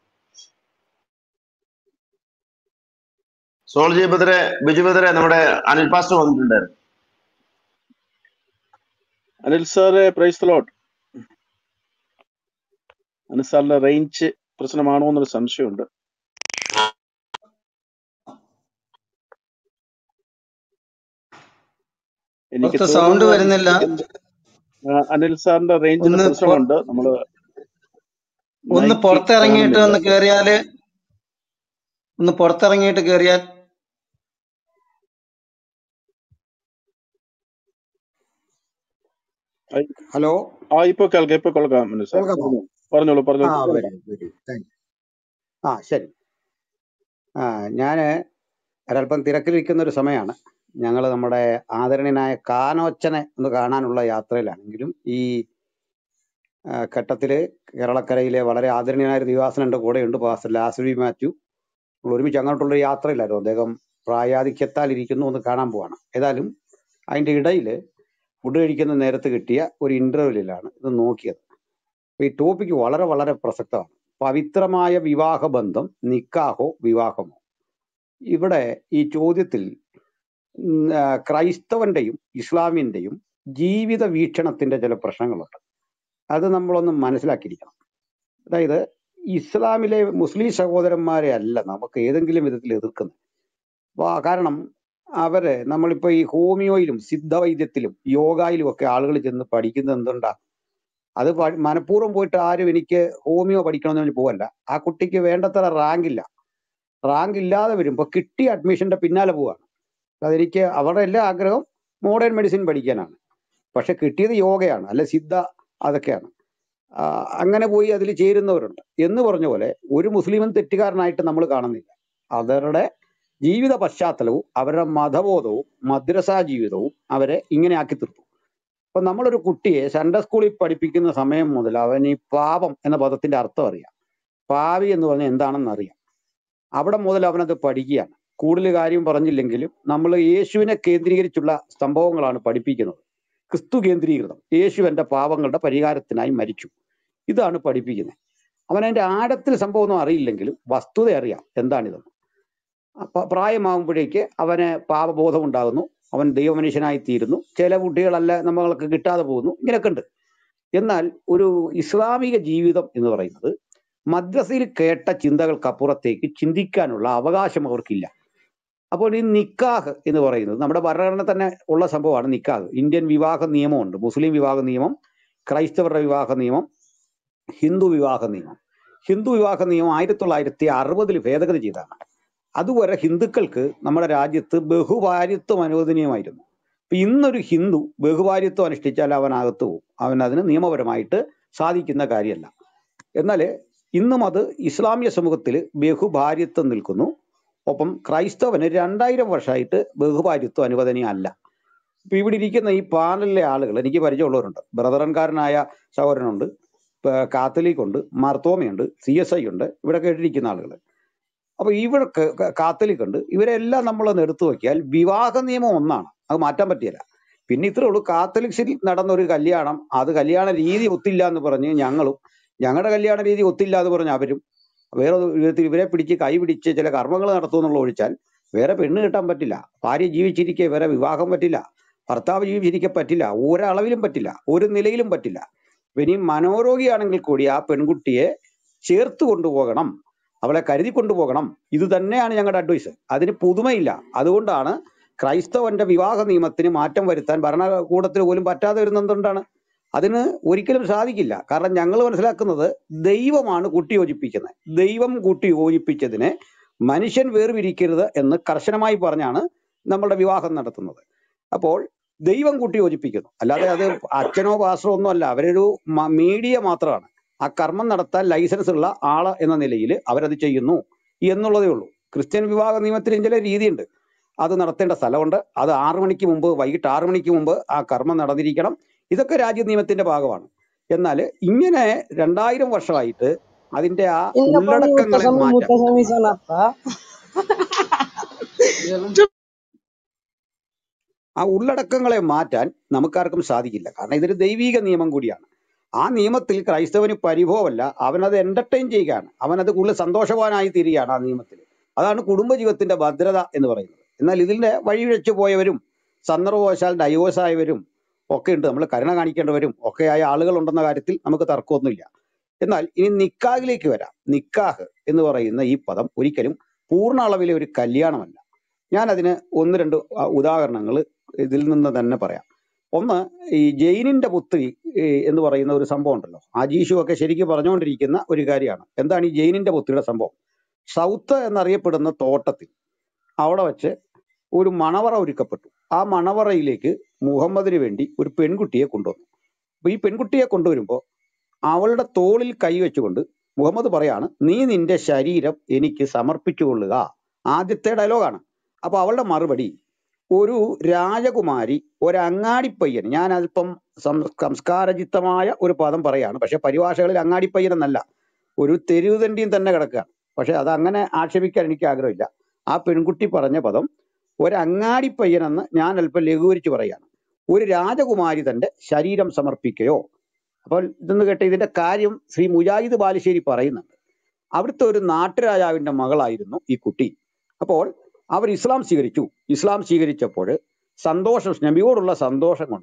സോൾജി ബദറെ ബിജു ബദറെ നമ്മുടെ അനിൽ പാസ്റ്റർ വന്നിട്ടുണ്ടായിരുന്നു
അനിൽ സാറെ പ്രൈസ് ലോട്ട് അനിൽ സാറിന്റെ റേഞ്ച് പ്രശ്നമാണോ എന്നൊരു സംശയമുണ്ട് എനിക്ക്
പുറത്ത് സൗണ്ട്
തോന്നുന്നു
വരുന്നില്ല
എന്ത്- ആ, അനിൽ സാറിന്റെ റേഞ്ചിന്
ഒന്ന് പൊ-
പ്രശ്നമുണ്ട് നമ്മള്
ഒന്ന്
മൈക്ക്
പുറത്തിറങ്ങിയിട്ട്
കാണുന്നില്ല
ഒന്ന് കേറിയാല് ഒന്ന് പുറത്തിറങ്ങിയിട്ട് കേറിയാൽ
ആ,
ഹലോ
ആ ഇപ്പൊ കേൾക്കാം ഇപ്പൊ കേൾക്കാം അനിൽ സാർ
കേൾക്കാമോ
പറഞ്ഞോളൂ
ആ
പറഞ്ഞോളൂ
വെരി വെരി താങ്ക് ആ ശരി ആ ഞാന് ഒരല്പം തിരക്കിലിരിക്കുന്ന ഒരു സമയമാണ് ഞങ്ങൾ നമ്മുടെ ആദരണീയനായ കാനോച്ചനെ ഒന്ന് കാണാനുള്ള യാത്രയിലാണെങ്കിലും ഈ ആ, ഘട്ടത്തില് കേരളക്കരയിലെ വളരെ ആദരണീയനായ ഒരു ദിവാസൻ എൻ്റെ കൂടെയുണ്ട് പാസ്റ്റർ ലാസ്വി മാത്യു നമ്മൾ ഒരുമിച്ച് അങ്ങോട്ടുള്ള ഒരു യാത്രയിലായിരുന്നു അദ്ദേഹം പ്രായാധിക്യത്താൽ ഇരിക്കുന്നു ഒന്ന് കാണാൻ പോവാണ് ഏതായാലും അതിൻ്റെ ഇടയിൽ ഫുഡ് കഴിക്കുന്ന നേരത്ത് കിട്ടിയ ഒരു ഇന്റർവ്യൂവിലാണ് ഇത് നോക്കിയത് അപ്പൊ ഈ ടോപ്പിക്ക് വളരെ വളരെ പ്രസക്തമാണ് പവിത്രമായ വിവാഹ ബന്ധം നിക്കാഹോ വിവാഹമോ ഇവിടെ ഈ ചോദ്യത്തിൽ ഉം, ആ, ക്രൈസ്തവന്റെയും ഇസ്ലാമിന്റെയും ജീവിത വീക്ഷണത്തിന്റെ ചില പ്രശ്നങ്ങളുണ്ട് അത് നമ്മളൊന്ന് മനസ്സിലാക്കിയിരിക്കണം അതായത് ഇസ്ലാമിലെ മുസ്ലിം സഹോദരന്മാരെ അല്ല നമുക്ക് ഏതെങ്കിലും വിധത്തിൽ എതിർക്കുന്നത് വാ- കാരണം അവര് നമ്മളിപ്പോ ഈ ഹോമിയോയിലും സിദ്ധവൈദ്യത്തിലും യോഗയിലും ഒക്കെ ആളുകൾ ചെന്ന് പഠിക്കുന്നത് എന്തുണ്ടാ അത് പ- മനഃപൂർവ്വം പോയിട്ട് ആരും എനിക്ക് ഹോമിയോ പഠിക്കണമെന്ന് പറഞ്ഞ് പോവല്ല ആ കുട്ടിക്ക് വേണ്ടത്ര റാങ്ക് ഇല്ല റാങ്ക് ഇല്ലാതെ വരുമ്പോ കിട്ടിയ അഡ്മിഷന്റെ പിന്നാലെ പോവാണ് അതെനിക്ക് അവരുടെ എല്ലാ ആഗ്രഹം മോഡേൺ മെഡിസിൻ പഠിക്കാനാണ് പക്ഷെ കിട്ടിയത് യോഗയാണ് അല്ലെ സിദ്ധ അതൊക്കെയാണ് ആ, അങ്ങനെ പോയി അതിൽ ചേരുന്നവരുണ്ട് എന്ന് പറഞ്ഞ പോലെ ഒരു മുസ്ലിമും തെറ്റുകാരനായിട്ട് നമ്മൾ കാണുന്നില്ല അവരുടെ ജീവിത പശ്ചാത്തലവും അവരുടെ മതബോധവും മദ്രസാ ജീവിതവും അവരെ ഇങ്ങനെ ആക്കി തീർത്തു അപ്പൊ നമ്മളൊരു കുട്ടിയെ സൺഡേ സ്കൂളിൽ പഠിപ്പിക്കുന്ന സമയം മുതൽ അവൻ ഈ പാപം എന്ന പദത്തിന്റെ അർത്ഥം അറിയാം പാവി എന്ന് പറഞ്ഞാൽ എന്താണെന്ന് അറിയാം അവിടെ മുതൽ അവനത് പഠിക്കുകയാണ് കൂടുതൽ കാര്യം പറഞ്ഞില്ലെങ്കിലും നമ്മൾ യേശുവിനെ കേന്ദ്രീകരിച്ചുള്ള സംഭവങ്ങളാണ് പഠിപ്പിക്കുന്നത് ക്രിസ്തു കേന്ദ്രീകൃതം യേശു എന്റെ പാപങ്ങളുടെ പരിഹാരത്തിനായി മരിച്ചു ഇതാണ് പഠിപ്പിക്കുന്നത് അവൻ അതിന്റെ ആഴത്തിൽ സംഭവമൊന്നും അറിയില്ലെങ്കിലും വസ്തുത അറിയാം എന്താണിതെന്ന് അപ്പൊ പ്രായമാകുമ്പോഴേക്ക് അവന് പാപബോധം ഉണ്ടാകുന്നു അവൻ ദൈവമനുഷ്യനായി തീരുന്നു ചില കുട്ടികളല്ല നമ്മൾക്ക് കിട്ടാതെ പോകുന്നു ഇങ്ങനെയൊക്കെ ഉണ്ട് എന്നാൽ ഒരു ഇസ്ലാമിക ജീവിതം എന്ന് പറയുന്നത് മദ്രസയിൽ കേട്ട ചിന്തകൾക്കപ്പുറത്തേക്ക് ചിന്തിക്കാനുള്ള അവകാശം അവർക്കില്ല അപ്പോൾ ഈ നിക്കാഹ് എന്ന് പറയുന്നത് നമ്മുടെ ഭരണഘടന തന്നെ ഉള്ള സംഭവമാണ് നിക്കാഹ് ഇന്ത്യൻ വിവാഹ നിയമമുണ്ട് മുസ്ലിം വിവാഹ നിയമം ക്രൈസ്തവരുടെ വിവാഹ നിയമം ഹിന്ദു വിവാഹ നിയമം ഹിന്ദു വിവാഹ നിയമം ആയിരത്തി തൊള്ളായിരത്തി അറുപതിൽ ഭേദഗതി ചെയ്തതാണ് അതുവരെ ഹിന്ദുക്കൾക്ക് നമ്മുടെ രാജ്യത്ത് ബഹുഭാര്യത്വം അനുവദനീയമായിരുന്നു അപ്പൊ ഇന്നൊരു ഹിന്ദു ബഹുഭാര്യത്വം അനുഷ്ഠിച്ചാൽ അവൻ അകത്ത് പോകും അവൻ അതിന് നിയമപരമായിട്ട് സാധിക്കുന്ന കാര്യമല്ല എന്നാൽ ഇന്നും അത് ഇസ്ലാമിക സമൂഹത്തിൽ ബഹുഭാര്യത്വം നിൽക്കുന്നു ഒപ്പം ക്രൈസ്തവന് രണ്ടായിരം വർഷമായിട്ട് ബഹുഭാര്യത്വം അനുവദനീയമല്ല ഇപ്പൊ ഇവിടെ ഇരിക്കുന്ന ഈ പാനലിലെ ആളുകൾ എനിക്ക് പരിചയമുള്ളവരുണ്ട് ബ്രദറൻകാരനായ സഹോദരനുണ്ട് പ- കാത്തലിക് ഉണ്ട് മാർത്തോമയുണ്ട് സി എസ് ഐ ഉണ്ട് ഇവിടെ കേട്ടിരിക്കുന്ന ആളുകൾ അപ്പൊ ഇവർക്ക് ക- കാത്തലിക് ഉണ്ട് ഇവരെല്ലാം നമ്മളൊന്ന് എടുത്തു നോക്കിയാൽ വിവാഹ നിയമം ഒന്നാണ് അത് മാറ്റാൻ പറ്റിയല്ല പിന്നെ ഇത്രേ ഉള്ളൂ കാത്തലിക്സിൽ നടന്ന ഒരു കല്യാണം അത് കല്യാണ രീതി ഒത്തില്ല എന്ന് പറഞ്ഞ് ഞങ്ങളും ഞങ്ങളുടെ കല്യാണ രീതി ഒത്തില്ല എന്ന് പറഞ്ഞ് അവരും വേറെ ഒരു വിധത്തിൽ ഇവരെ പിടിച്ച് കൈ പിടിച്ച് ചില കർമ്മങ്ങൾ നടത്തുമെന്നുള്ള ഒഴിച്ചാൽ വേറെ പെണ്ണ് കിട്ടാൻ പറ്റില്ല ഭാര്യ ജീവിച്ചിരിക്കെ വേറെ വിവാഹം പറ്റില്ല ഭർത്താവ് ജീവിച്ചിരിക്കെ പറ്റില്ല ഒരളവിലും പറ്റില്ല ഒരു നിലയിലും പറ്റില്ല ഇനി മനോരോഗിയാണെങ്കിൽ കൂടി ആ പെൺകുട്ടിയെ ചേർത്ത് കൊണ്ടുപോകണം അവളെ കരുതി കൊണ്ടുപോകണം ഇത് തന്നെയാണ് ഞങ്ങളുടെ അഡ്വൈസ് അതിന് പുതുമയില്ല അതുകൊണ്ടാണ് ക്രൈസ്തവന്റെ വിവാഹ നിയമത്തിന് മാറ്റം വരുത്താൻ ഭരണകൂടത്തിന് പോലും പറ്റാതെ വരുന്നത് എന്തുകൊണ്ടാണ് അതിന് ഒരിക്കലും സാധിക്കില്ല കാരണം ഞങ്ങൾ മനസ്സിലാക്കുന്നത് ദൈവമാണ് കൂട്ടിയോജിപ്പിക്കുന്നത് ദൈവം കൂട്ടി യോജിപ്പിച്ചതിനെ മനുഷ്യൻ വേർപിരിക്കരുത് എന്ന് കർശനമായി പറഞ്ഞാണ് നമ്മളുടെ വിവാഹം നടത്തുന്നത് അപ്പോൾ ദൈവം കൂട്ടി യോജിപ്പിക്കുന്നു അല്ലാതെ അത് അച്ഛനോ പാസ്റ്ററോ ഒന്നും അല്ല അവരൊരു മ- മീഡിയ മാത്രമാണ് ആ കർമ്മം നടത്താൻ ലൈസൻസ് ഉള്ള ആള് എന്ന നിലയിൽ അവരത് ചെയ്യുന്നു എന്നുള്ളതേ ഉള്ളൂ ക്രിസ്ത്യൻ വിവാഹ നിയമത്തിന് ചില രീതിയുണ്ട് അത് നടത്തേണ്ട സ്ഥലമുണ്ട് അത് ആറു മണിക്ക് മുമ്പ് വൈകിട്ട് ആറു മണിക്ക് മുമ്പ് ആ കർമ്മം നടന്നിരിക്കണം ഇതൊക്കെ രാജ്യ നിയമത്തിന്റെ ഭാഗമാണ് എന്നാൽ ഇങ്ങനെ രണ്ടായിരം വർഷമായിട്ട് അതിന്റെ ആ
Inna pani
ഉള്ളടക്കങ്ങളെ
mutasami
മാറ്റാൻ
mutasami sanapa.
ആ ഉള്ളടക്കങ്ങളെ മാറ്റാൻ നമുക്കാർക്കും സാധിക്കില്ല കാരണം ഇതൊരു ദൈവീക നിയമം കൂടിയാണ് ആ നിയമത്തിൽ ക്രൈസ്തവന് പരിഭവമല്ല അവനത് എന്റർടൈൻ ചെയ്യുകയാണ് അവനത് കൂടുതൽ സന്തോഷവാനായി തീരുകയാണ് ആ നിയമത്തിൽ അതാണ് കുടുംബജീവിതത്തിന്റെ ഭദ്രത എന്ന് പറയുന്നത് എന്നാൽ ഇതിന്റെ വഴിവിഴച്ചു പോയവരും സന്ദർഭവശാൽ ഡൈവോഴ്സ് ആയവരും ഒക്കെ ഉണ്ട് നമ്മൾ കരുണ കാണിക്കേണ്ടവരും ഒക്കെ ആയ ആളുകൾ ഉണ്ടെന്ന കാര്യത്തിൽ നമുക്ക് തർക്കമൊന്നുമില്ല എന്നാൽ ഇനി നിക്കാഹിലേക്ക് വരാം നിക്കാഹ് എന്ന് പറയുന്ന ഈ പദം ഒരിക്കലും പൂർണ്ണ അളവിലെ ഒരു കല്യാണമല്ല ഞാൻ അതിന് ഒന്ന് രണ്ട് ഉദാഹരണങ്ങൾ ഇതിൽ നിന്ന് തന്നെ പറയാം ഒന്ന് ഈ ജെയിനിന്റെ പുത്രി ഏ, എന്ന് പറയുന്ന ഒരു സംഭവം ഉണ്ടല്ലോ അജീഷു ഒക്കെ ശരിക്കും പറഞ്ഞുകൊണ്ടിരിക്കുന്ന ഒരു കാര്യമാണ് എന്താണ് ഈ ജെയിനിന്റെ പുത്രിയുടെ സംഭവം സൗത്ത് എന്നറിയപ്പെടുന്ന തോട്ടത്തിൽ അവിടെ വെച്ച് ഒരു മണവറ ഒരുക്കപ്പെട്ടു ആ മണവറയിലേക്ക് മുഹമ്മദിന് വേണ്ടി ഒരു പെൺകുട്ടിയെ കൊണ്ടുവന്നു അപ്പൊ ഈ പെൺകുട്ടിയെ കൊണ്ടുവരുമ്പോൾ അവളുടെ തോളിൽ കൈവച്ചുകൊണ്ട് മുഹമ്മദ് പറയാണ് നീ നിന്റെ ശരീരം എനിക്ക് സമർപ്പിച്ചു കൊള്ളുക ആദ്യത്തെ ഡയലോഗാണ് അപ്പൊ അവളുടെ മറുപടി ഒരു രാജകുമാരി ഒരു അങ്ങാടിപ്പയ്യൻ ഞാൻ അല്പം സം- സംസ്കാരജിത്തമായ ഒരു പദം പറയാണ് പക്ഷെ പരിഭാഷകളിൽ അങ്ങാടിപ്പയ്യൻ എന്നല്ല ഒരു തെരുവുതണ്ടിയും തന്നെ കിടക്കുകയാണ് പക്ഷെ അത് അങ്ങനെ ആക്ഷേപിക്കാൻ എനിക്ക് ആഗ്രഹമില്ല ആ പെൺകുട്ടി പറഞ്ഞ പദം ഒരു അങ്ങാടിപ്പയ്യനെന്ന് ഞാൻ അല്പം ലഘൂകരിച്ച് പറയാണ് ഒരു രാജകുമാരി തന്റെ ശരീരം സമർപ്പിക്കുകയോ അപ്പോൾ ഇതെന്ന് കേട്ട ഇതിന്റെ കാര്യം ശ്രീ മുജാഹിദ് ബാലുശ്ശേരി പറയുന്നുണ്ട് അവിടുത്തെ ഒരു നാട്ടുരാജാവിന്റെ മകളായിരുന്നു ഈ കുട്ടി അപ്പോൾ അവർ ഇസ്ലാം സ്വീകരിച്ചു ഇസ്ലാം സ്വീകരിച്ചപ്പോൾ സന്തോഷം നബിയോടുള്ള സന്തോഷം കൊണ്ട്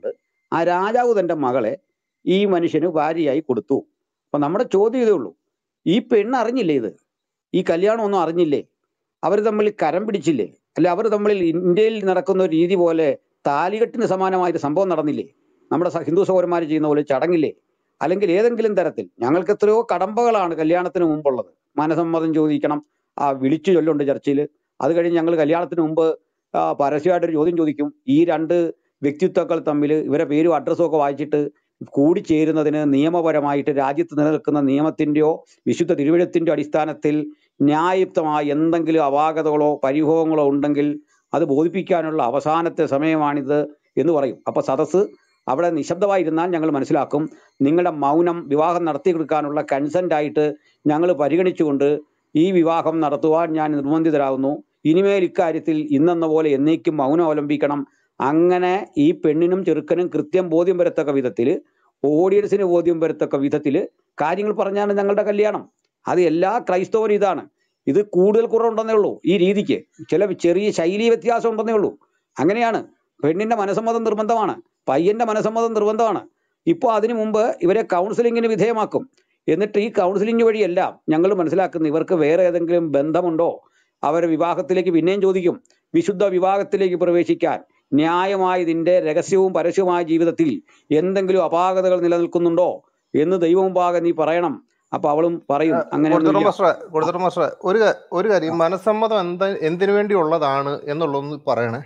ആ രാജാവ് തന്റെ മകളെ ഈ മനുഷ്യന് ഭാര്യയായി കൊടുത്തു അപ്പൊ നമ്മുടെ ചോദ്യം ഇതേ ഉള്ളൂ ഈ പെണ്ണ് അറിഞ്ഞില്ലേ ഇത് ഈ കല്യാണം ഒന്നും അറിഞ്ഞില്ലേ അവർ തമ്മിൽ കരം പിടിച്ചില്ലേ അല്ലെ അവർ തമ്മിൽ ഇന്ത്യയിൽ നടക്കുന്ന ഒരു രീതി പോലെ താലികെട്ടിന് സമാനമായിട്ട് സംഭവം നടന്നില്ലേ നമ്മുടെ സ- ഹിന്ദു സഹോദരന്മാർ ചെയ്യുന്ന പോലെ ചടങ്ങില്ലേ അല്ലെങ്കിൽ ഏതെങ്കിലും തരത്തിൽ ഞങ്ങൾക്ക് എത്രയോ കടമ്പകളാണ് കല്യാണത്തിന് മുമ്പുള്ളത് മനസമ്മതം ചോദിക്കണം ആ വിളിച്ചു ചൊല്ലുണ്ട് ചർച്ചയിൽ അത് കഴിഞ്ഞ് ഞങ്ങൾ കല്യാണത്തിന് മുമ്പ് ആ, പരസ്യമായിട്ടൊരു ചോദ്യം ചോദിക്കും ഈ രണ്ട് വ്യക്തിത്വങ്ങൾ തമ്മിൽ ഇവരെ പേരും അഡ്രസ്സും ഒക്കെ വായിച്ചിട്ട് കൂടിച്ചേരുന്നതിന് നിയമപരമായിട്ട് രാജ്യത്ത് നിലനിൽക്കുന്ന നിയമത്തിന്റെയോ വിശുദ്ധ തിരുവഴുത്തിന്റെയോ അടിസ്ഥാനത്തിൽ ന്യായയുക്തമായ എന്തെങ്കിലും അപാകതകളോ പരിഭവങ്ങളോ ഉണ്ടെങ്കിൽ അത് ബോധിപ്പിക്കാനുള്ള അവസാനത്തെ സമയമാണിത് എന്ന് പറയും അപ്പൊ സദസ്സ് അവിടെ നിശബ്ദമായിരുന്നാൽ ഞങ്ങൾ മനസ്സിലാക്കും നിങ്ങളുടെ മൗനം വിവാഹം നടത്തി കൊടുക്കാനുള്ള കൺസെന്റ് ആയിട്ട് ഞങ്ങൾ പരിഗണിച്ചുകൊണ്ട് ഈ വിവാഹം നടത്തുവാൻ ഞാൻ നിർബന്ധിതരാകുന്നു ഇനിമേൽ ഇക്കാര്യത്തിൽ ഇന്നെന്ന പോലെ എന്നേക്കും മൗനം അവലംബിക്കണം അങ്ങനെ ഈ പെണ്ണിനും ചെറുക്കനും കൃത്യം ബോധ്യം വരത്തക്ക വിധത്തിൽ ഓഡിയൻസിന് ബോധ്യം വരത്തക്ക വിധത്തിൽ കാര്യങ്ങൾ പറഞ്ഞാണ് ഞങ്ങളുടെ കല്യാണം അത് എല്ലാ ക്രൈസ്തവരും ഇതാണ് ഇത് കൂടുതൽ കുറവുണ്ടെന്നേ ഉള്ളൂ ഈ രീതിക്ക് ചില ചെറിയ ശൈലി വ്യത്യാസം ഉണ്ടെന്നേ ഉള്ളൂ അങ്ങനെയാണ് പെണ്ണിന്റെ മനസ്സമ്മതം നിർബന്ധമാണ് പയ്യന്റെ മനസ്സമ്മതം നിർബന്ധമാണ് ഇപ്പോൾ അതിനു മുമ്പ് ഇവരെ കൗൺസിലിങ്ങിന് വിധേയമാക്കും എന്നിട്ട് ഈ കൗൺസിലിംഗ് വഴിയെല്ലാം ഞങ്ങൾ മനസ്സിലാക്കുന്നു ഇവർക്ക് വേറെ ഏതെങ്കിലും ബന്ധമുണ്ടോ അവരെ വിവാഹത്തിലേക്ക് പിന്നെയും ചോദിക്കും വിശുദ്ധ വിവാഹത്തിലേക്ക് പ്രവേശിക്കാൻ ന്യായമായ ഇതിന്റെ രഹസ്യവും പരസ്യവുമായ ജീവിതത്തിൽ എന്തെങ്കിലും അപാകതകൾ നിലനിൽക്കുന്നുണ്ടോ എന്ന് ദൈവമുമ്പാകെ നീ പറയണം അപ്പൊ അവളും പറയും
കൊടുത്തോളം
അങ്ങനെയൊന്നുമില്ല
മാസ്റ്ററെ കൊടുത്തോളം മാസ്റ്ററെ ഒരു ക- ഒരു കാര്യം മനസ്സമ്മതം എന്താ എന്തിനു വേണ്ടി ഉള്ളതാണ് എന്നുള്ളതൊന്ന് പറയണേ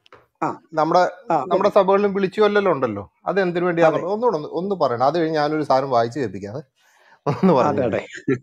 ആ
നമ്മുടെ
ആ
നമ്മുടെ സഭകളിലും വിളിച്ചു കൊല്ലലും ഉണ്ടല്ലോ അത് എന്തിനു
അതെ
വേണ്ടിയാന്നുള്ളത് ഒന്നുകൂടെ ഒന്ന് ഒന്ന് പറയണം അത് കഴിഞ്ഞ് ഞാനൊരു സാധനം വായിച്ചു കേൾപ്പിക്കാതെ ഒന്ന്
അതെ
പറഞ്ഞു
അതെ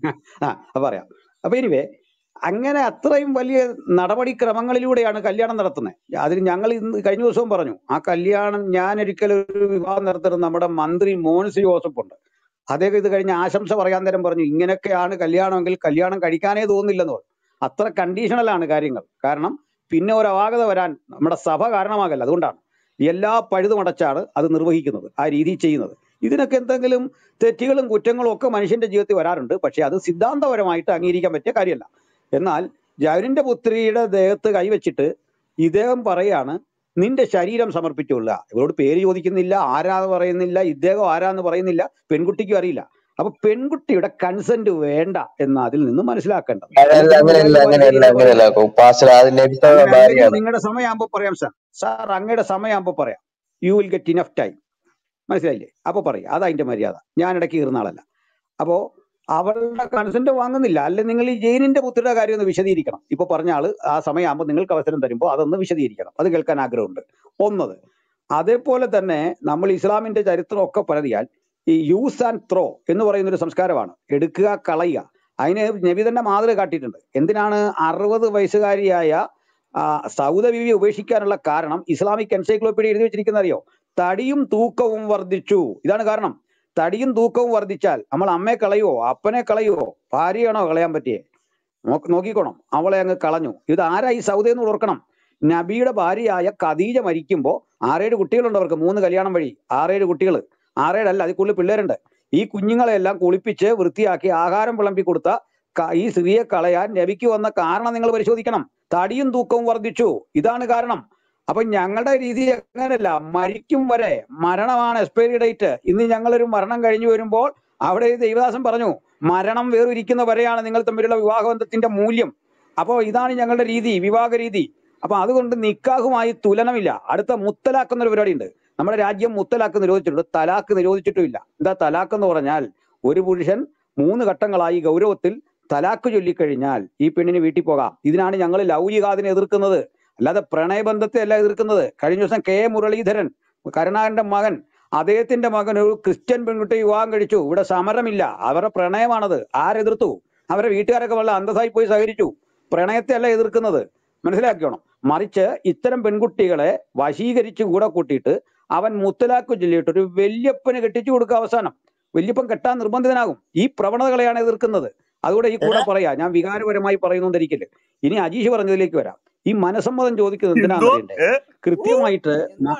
ആ അത് പറയാം അപ്പൊ എനിവേ അങ്ങനെ അത്രയും വലിയ നടപടിക്രമങ്ങളിലൂടെയാണ് കല്യാണം നടത്തുന്നത് അതിന് ഞങ്ങൾ ഇന്ന് കഴിഞ്ഞ ദിവസവും പറഞ്ഞു ആ കല്യാണം ഞാൻ ഒരിക്കലും ഒരു വിവാഹം നടത്തുന്നത് നമ്മുടെ മന്ത്രി മോൻസ് ജോസഫ് ഉണ്ട് അദ്ദേഹം ഇത് കഴിഞ്ഞ് ആശംസ പറയാൻ നേരം പറഞ്ഞു ഇങ്ങനെയൊക്കെയാണ് കല്യാണമെങ്കിൽ കല്യാണം കഴിക്കാനേ തോന്നുന്നില്ലെന്ന് പറഞ്ഞു അത്ര കണ്ടീഷണലാണ് കാര്യങ്ങൾ കാരണം പിന്നെ ഒരു അപാകത വരാൻ നമ്മുടെ സഭ കാരണമാകല്ല അതുകൊണ്ടാണ് എല്ലാ പഴുതും അടച്ചാണ് അത് നിർവഹിക്കുന്നത് ആ രീതിയിൽ ചെയ്യുന്നത് ഇതിനൊക്കെ എന്തെങ്കിലും തെറ്റുകളും കുറ്റങ്ങളും ഒക്കെ മനുഷ്യന്റെ ജീവിതത്തിൽ വരാറുണ്ട് പക്ഷെ അത് സിദ്ധാന്തപരമായിട്ട് അംഗീകരിക്കാൻ പറ്റിയ കാര്യമല്ല എന്നാൽ ജൈനന്റെ പുത്രിയുടെ ദേഹത്ത് കൈവച്ചിട്ട് ഇദ്ദേഹം പറയാണ് നിന്റെ ശരീരം സമർപ്പിച്ചുകൊള്ളുക ഇവരോട് പേര് ചോദിക്കുന്നില്ല ആരാന്ന് പറയുന്നില്ല ഇദ്ദേഹം ആരാന്ന് പറയുന്നില്ല പെൺകുട്ടിക്കും അറിയില്ല അപ്പൊ പെൺകുട്ടിയുടെ കൺസെന്റ് വേണ്ട എന്ന് അതിൽ നിന്ന് മനസ്സിലാക്കേണ്ടത്
അങ്ങനെയല്ല
എന്നിട്ട്
അങ്ങനെയല്ല
ഔപചാരികമായ
അങ്ങനെയല്ല
രീതിയിൽ
അങ്ങനെയല്ല
പറയുന്നത്
പാസ്റ്റർ അത് നബിത്തവ
അങ്ങനെ അല്ലെങ്കിൽ
ഭാര്യയാണ്
നിങ്ങളുടെ സമയമാകുമ്പോൾ പറയാം സാർ സാർ അങ്ങയുടെ സമയമാകുമ്പോൾ പറയാം you will get enough time മനസ്സിലായില്ലേ അപ്പൊ പറയും അതാ അതിന്റെ മര്യാദ ഞാൻ ഇടയ്ക്ക് കീറുന്ന ആളല്ല അപ്പോ അവളുടെ കൺസെന്റ് വാങ്ങുന്നില്ല അല്ലെ നിങ്ങൾ ഈ ജെയിനിന്റെ പുത്രിയുടെ കാര്യം ഒന്ന് വിശദീകരിക്കണം ഇപ്പൊ പറഞ്ഞ ആള് ആ സമയമാകുമ്പോൾ നിങ്ങൾക്ക് അവസരം തരുമ്പോൾ അതൊന്ന് വിശദീകരിക്കണം അത് കേൾക്കാൻ ആഗ്രഹമുണ്ട് ഒന്നത് അതേപോലെ തന്നെ നമ്മൾ ഇസ്ലാമിന്റെ ചരിത്രമൊക്കെ പരതിയാൽ ഈ യൂസ് ആൻഡ് ത്രോ എന്ന് പറയുന്ന ഒരു സംസ്കാരമാണ് എടുക്കുക കളയുക അതിന് നബി തന്നെ മാതൃക കാട്ടിയിട്ടുണ്ട് എന്തിനാണ് അറുപത് വയസ്സുകാരിയായ ആ, സൗദ ബിവി ഉപേക്ഷിക്കാനുള്ള കാരണം ഇസ്ലാമിക് എൻസൈക്ലോപ്പീഡിയ എഴുതി വെച്ചിരിക്കുന്ന അറിയോ തടിയും തൂക്കവും വർദ്ധിച്ചു ഇതാണ് കാരണം തടിയും തൂക്കവും വർദ്ധിച്ചാൽ നമ്മൾ അമ്മയെ കളയുവോ അപ്പനെ കളയുവോ ഭാര്യയാണോ കളയാൻ പറ്റിയേ നോക്ക് നോക്കിക്കോണം അവളെ അങ്ങ് കളഞ്ഞു ഇത് ആരാ ഈ സൗദ എന്ന് ഓർക്കണം നബിയുടെ ഭാര്യയായ ഖദീജ മരിക്കുമ്പോ ആറേഴ് കുട്ടികളുണ്ട് അവർക്ക് മൂന്ന് കല്യാണം വഴി ആറേഴ് കുട്ടികൾ ആറേഴല്ല അതിൽ കൂടുതൽ പിള്ളേരുണ്ട് ഈ കുഞ്ഞുങ്ങളെല്ലാം കുളിപ്പിച്ച് വൃത്തിയാക്കി ആഹാരം വിളമ്പി കൊടുത്ത ക- ഈ സ്ത്രീയെ കളയാൻ നബിക്ക് വന്ന കാരണം നിങ്ങൾ പരിശോധിക്കണം തടിയും തൂക്കവും വർദ്ധിച്ചു ഇതാണ് കാരണം അപ്പൊ ഞങ്ങളുടെ രീതി അങ്ങനെയല്ല മരിക്കും വരെ മരണമാണ് എക്സ്പയറി ഡേറ്റ് ഇന്ന് ഞങ്ങളൊരു മരണം കഴിഞ്ഞു വരുമ്പോൾ അവിടെ ഈ ദൈവദാസൻ പറഞ്ഞു മരണം വേറിരിക്കുന്ന വരെയാണ് നിങ്ങൾ തമ്മിലുള്ള വിവാഹബന്ധത്തിന്റെ മൂല്യം അപ്പോൾ ഇതാണ് ഞങ്ങളുടെ രീതി വിവാഹ രീതി അപ്പൊ അതുകൊണ്ട് നിക്കാഹുമായി തുലനമില്ല അടുത്ത മുത്തലാക്ക് എന്നൊരു പരിപാടി ഉണ്ട് നമ്മുടെ രാജ്യം മുത്തലാക്ക് നിരോധിച്ചിട്ടുണ്ട് തലാക്ക് നിരോധിച്ചിട്ടുമില്ല എന്താ തലാക്ക് എന്ന് പറഞ്ഞാൽ ഒരു പുരുഷൻ മൂന്ന് ഘട്ടങ്ങളായി ഗൗരവത്തിൽ തലാക്ക് ചൊല്ലിക്കഴിഞ്ഞാൽ ഈ പെണ്ണിന് വീട്ടിൽ പോകാം ഇതിനാണ് ഞങ്ങൾ ലൗകികാതിനെ എതിർക്കുന്നത് അല്ലാതെ പ്രണയബന്ധത്തെ അല്ല എതിർക്കുന്നത് കഴിഞ്ഞ ദിവസം കെ മുരളീധരൻ കരുണാകരന്റെ മകൻ അദ്ദേഹത്തിന്റെ മകൻ ഒരു ക്രിസ്ത്യൻ പെൺകുട്ടി വിവാഹം കഴിച്ചു ഇവിടെ സമരമില്ല അവരുടെ പ്രണയമാണത് ആരെതിർത്തു അവരെ വീട്ടുകാരൊക്കെ വളരെ അന്തസ്സായി പോയി സഹകരിച്ചു പ്രണയത്തെ അല്ല എതിർക്കുന്നത് മനസ്സിലാക്കണം മറിച്ച് ഇത്തരം പെൺകുട്ടികളെ വശീകരിച്ച് കൂടെ കൂട്ടിയിട്ട് അവൻ മുത്തലാക്ക് ചൊല്ലിയിട്ട് ഒരു വല്യപ്പന് കെട്ടിച്ചു കൊടുക്കുക അവസാനം വല്യപ്പൻ കെട്ടാൻ നിർബന്ധിതനാകും ഈ പ്രവണതകളെയാണ് എതിർക്കുന്നത് അതുകൂടെ ഈ കൂടെ പറയാ ഞാൻ വികാരപരമായി പറയുന്നോണ്ടിരിക്കല് ഇനി അജീഷ് പറഞ്ഞതിലേക്ക് വരാം ഈ മനസമ്മതം ചോദിക്കുന്നത് എന്തിനാന്ന് അറിയണ്ടേ കൃത്യമായിട്ട് ന-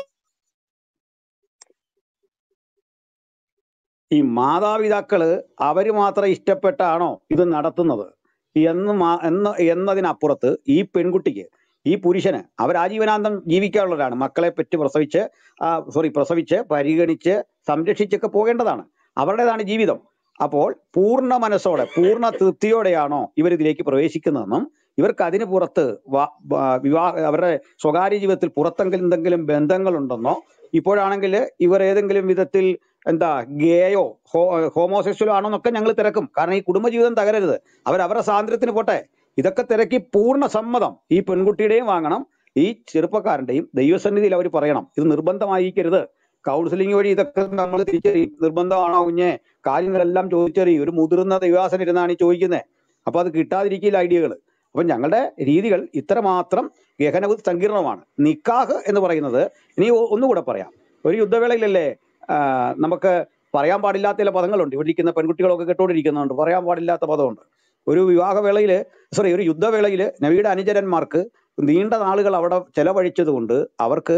ഈ മാതാപിതാക്കള് അവര് മാത്രം ഇഷ്ടപ്പെട്ടാണോ ഇത് നടത്തുന്നത് എന്ന് മാ- എന്ന് എന്നതിനപ്പുറത്ത് ഈ പെൺകുട്ടിക്ക് ഈ പുരുഷന് അവർ ആജീവനാന്തം ജീവിക്കാനുള്ളവരാണ് മക്കളെ പെറ്റ് പ്രസവിച്ച് സോറി പ്രസവിച്ച് പരിഗണിച്ച് സംരക്ഷിച്ചൊക്കെ പോകേണ്ടതാണ് അവരുടേതാണ് ജീവിതം അപ്പോൾ പൂർണ്ണ മനസ്സോടെ പൂർണ്ണ തൃപ്തിയോടെയാണോ ഇവർ ഇതിലേക്ക് പ്രവേശിക്കുന്നതെന്നും ഇവർക്ക് അതിന് പുറത്ത് വ- വ- വിവാഹ അവരുടെ സ്വകാര്യ ജീവിതത്തിൽ പുറത്തെങ്കിലും എന്തെങ്കിലും ബന്ധങ്ങളുണ്ടെന്നോ ഇപ്പോഴാണെങ്കിൽ ഇവർ ഏതെങ്കിലും വിധത്തിൽ എന്താ ഗേയോ ഹോ ഹോമോസെക്സ്വലോ ആണോ എന്നൊക്കെ ഞങ്ങൾ തിരക്കും കാരണം ഈ കുടുംബജീവിതം തകരരുത് അവർ അവരുടെ സ്വാതന്ത്ര്യത്തിന് പോട്ടെ ഇതൊക്കെ തിരക്കി പൂർണ്ണ സമ്മതം ഈ പെൺകുട്ടിയുടെയും വാങ്ങണം ഈ ചെറുപ്പക്കാരന്റെയും ദൈവസന്നിധിയിൽ അവർ പറയണം ഇത് നിർബന്ധമായിരിക്കരുത് കൗൺസിലിംഗ് വഴി ഇതൊക്കെ നമ്മൾ തിരിച്ചറിയും നിർബന്ധമാണോ കുഞ്ഞെ കാര്യങ്ങളെല്ലാം ചോദിച്ചറിയും ഒരു മുതിർന്ന ദൈവാസന ഇരുന്നാണ് ഈ ചോദിക്കുന്നത് അപ്പൊ അത് കിട്ടാതിരിക്കില്ല ഐഡിയകൾ അപ്പൊ ഞങ്ങളുടെ രീതികൾ ഇത്രമാത്രം ഗഹനവും സങ്കീർണമാണ് നിക്കാഹ് എന്ന് പറയുന്നത് ഇനി ഒ- ഒന്നുകൂടെ പറയാം ഒരു യുദ്ധവേളയിലല്ലേ ആ, നമുക്ക് പറയാൻ പാടില്ലാത്ത ചില പദങ്ങളുണ്ട് ഇവിടെ ഇരിക്കുന്ന പെൺകുട്ടികളൊക്കെ കേട്ടോണ്ടിരിക്കുന്നുണ്ട് പറയാൻ പാടില്ലാത്ത പദമുണ്ട് ഒരു വിവാഹവേളയിൽ സോറി ഒരു യുദ്ധവേളയിൽ നബിയുടെ അനുചരന്മാർക്ക് നീണ്ട നാളുകൾ അവിടെ ചെലവഴിച്ചത് കൊണ്ട് അവർക്ക്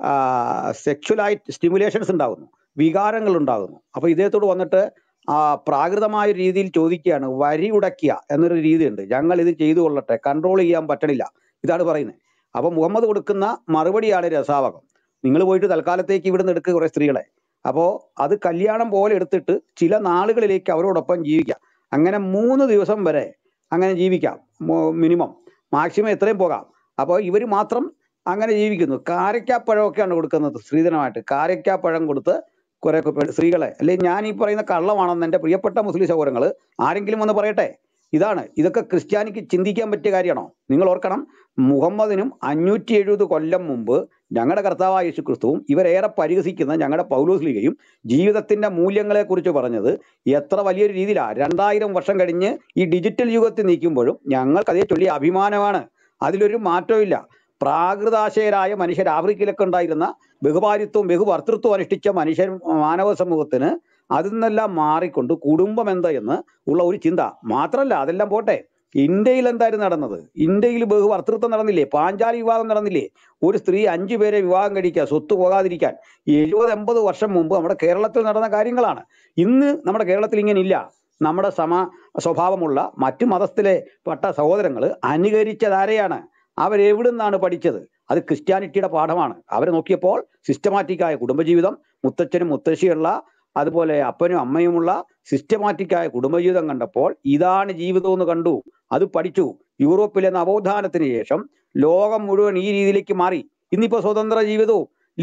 സെക്ഷുവലായി സ്റ്റിമുലേഷൻസ് ഉണ്ടാകുന്നു വികാരങ്ങൾ ഉണ്ടാകുന്നു അപ്പൊ ഇദ്ദേഹത്തോട് വന്നിട്ട് ആ പ്രാകൃതമായ ഒരു രീതിയിൽ ചോദിക്കുകയാണ് വരി ഉടക്കുക എന്നൊരു രീതിയുണ്ട് ഞങ്ങൾ ഇത് ചെയ്തു കൊള്ളട്ടെ കൺട്രോൾ ചെയ്യാൻ പറ്റണില്ല ഇതാണ് പറയുന്നത് അപ്പൊ മുഹമ്മദ് കൊടുക്കുന്ന മറുപടിയാണ് രസാവകം നിങ്ങൾ പോയിട്ട് തൽക്കാലത്തേക്ക് ഇവിടുന്ന് എടുക്കുക കുറെ സ്ത്രീകളെ അപ്പോ അത് കല്യാണം പോലെ എടുത്തിട്ട് ചില നാളുകളിലേക്ക് അവരോടൊപ്പം ജീവിക്കാം അങ്ങനെ മൂന്ന് ദിവസം വരെ അങ്ങനെ ജീവിക്കാം മിനിമം മാക്സിമം എത്രയും പോകാം അപ്പോൾ ഇവർ മാത്രം അങ്ങനെ ജീവിക്കുന്നു കാരക്കാപ്പഴമൊക്കെയാണ് കൊടുക്കുന്നത് സ്ത്രീധനമായിട്ട് കാരക്കാപ്പഴം കൊടുത്ത് കുറെ പെ- സ്ത്രീകളെ അല്ലെങ്കിൽ ഞാൻ ഈ പറയുന്ന കള്ളമാണെന്ന് എൻ്റെ പ്രിയപ്പെട്ട മുസ്ലിം സഹോദരങ്ങൾ ആരെങ്കിലും ഒന്ന് പറയട്ടെ ഇതാണ് ഇതൊക്കെ ക്രിസ്ത്യാനിക്ക് ചിന്തിക്കാൻ പറ്റിയ കാര്യമാണോ നിങ്ങൾ ഓർക്കണം മുഹമ്മദിനും അഞ്ഞൂറ്റി എഴുപത് കൊല്ലം മുമ്പ് ഞങ്ങളുടെ കർത്താവായ യേശു ക്രിസ്തുവും ഇവരേറെ പരിഹസിക്കുന്ന ഞങ്ങളുടെ പൗലോസ്ലികയും ജീവിതത്തിന്റെ മൂല്യങ്ങളെ കുറിച്ച് പറഞ്ഞത് എത്ര വലിയൊരു രീതിയിലാണ് രണ്ടായിരം വർഷം കഴിഞ്ഞ് ഈ ഡിജിറ്റൽ യുഗത്തിൽ നിൽക്കുമ്പോഴും ഞങ്ങൾക്ക് അതേ ചൊല്ലി അഭിമാനമാണ് അതിലൊരു മാറ്റവും ഇല്ല പ്രാകൃതാശയരായ മനുഷ്യർ ആഫ്രിക്കയിലൊക്കെ ഉണ്ടായിരുന്ന ബഹുഭാരിത്വവും ബഹുഭർത്തൃത്വവും അനുഷ്ഠിച്ച മനുഷ്യർ മാനവ സമൂഹത്തിന് അതിൽ നിന്നെല്ലാം മാറിക്കൊണ്ട് കുടുംബം എന്താ എന്ന് ഉള്ള ഒരു ചിന്ത മാത്രമല്ല അതെല്ലാം പോട്ടെ ഇന്ത്യയിൽ എന്തായിരുന്നു നടന്നത് ഇന്ത്യയിൽ ബഹുഭർത്തൃത്വം നടന്നില്ലേ പാഞ്ചാലി വിവാഹം നടന്നില്ലേ ഒരു സ്ത്രീ അഞ്ചു പേരെ വിവാഹം കഴിക്കുക സ്വത്ത് പോകാതിരിക്കാൻ എഴുപത് എൺപത് വർഷം മുമ്പ് നമ്മുടെ കേരളത്തിൽ നടന്ന കാര്യങ്ങളാണ് ഇന്ന് നമ്മുടെ കേരളത്തിൽ ഇങ്ങനെ ഇല്ല നമ്മുടെ സമ സ്വഭാവമുള്ള മറ്റു മതത്തിലെ പെട്ട സഹോദരങ്ങൾ അനുകരിച്ചതാരെയാണ് അവരെവിടുന്നാണ് പഠിച്ചത് അത് ക്രിസ്ത്യാനിറ്റിയുടെ പാഠമാണ് അവരെ നോക്കിയപ്പോൾ സിസ്റ്റമാറ്റിക്കായ കുടുംബജീവിതം മുത്തച്ഛനും മുത്തശ്ശിയുള്ള അതുപോലെ അപ്പനും അമ്മയുമുള്ള സിസ്റ്റമാറ്റിക്കായ കുടുംബജീവിതം കണ്ടപ്പോൾ ഇതാണ് ജീവിതം എന്ന് കണ്ടു അത് പഠിച്ചു യൂറോപ്പിലെ നവോത്ഥാനത്തിന് ശേഷം ലോകം മുഴുവൻ ഈ രീതിയിലേക്ക് മാറി ഇന്നിപ്പോ സ്വതന്ത്ര ജീവിതവും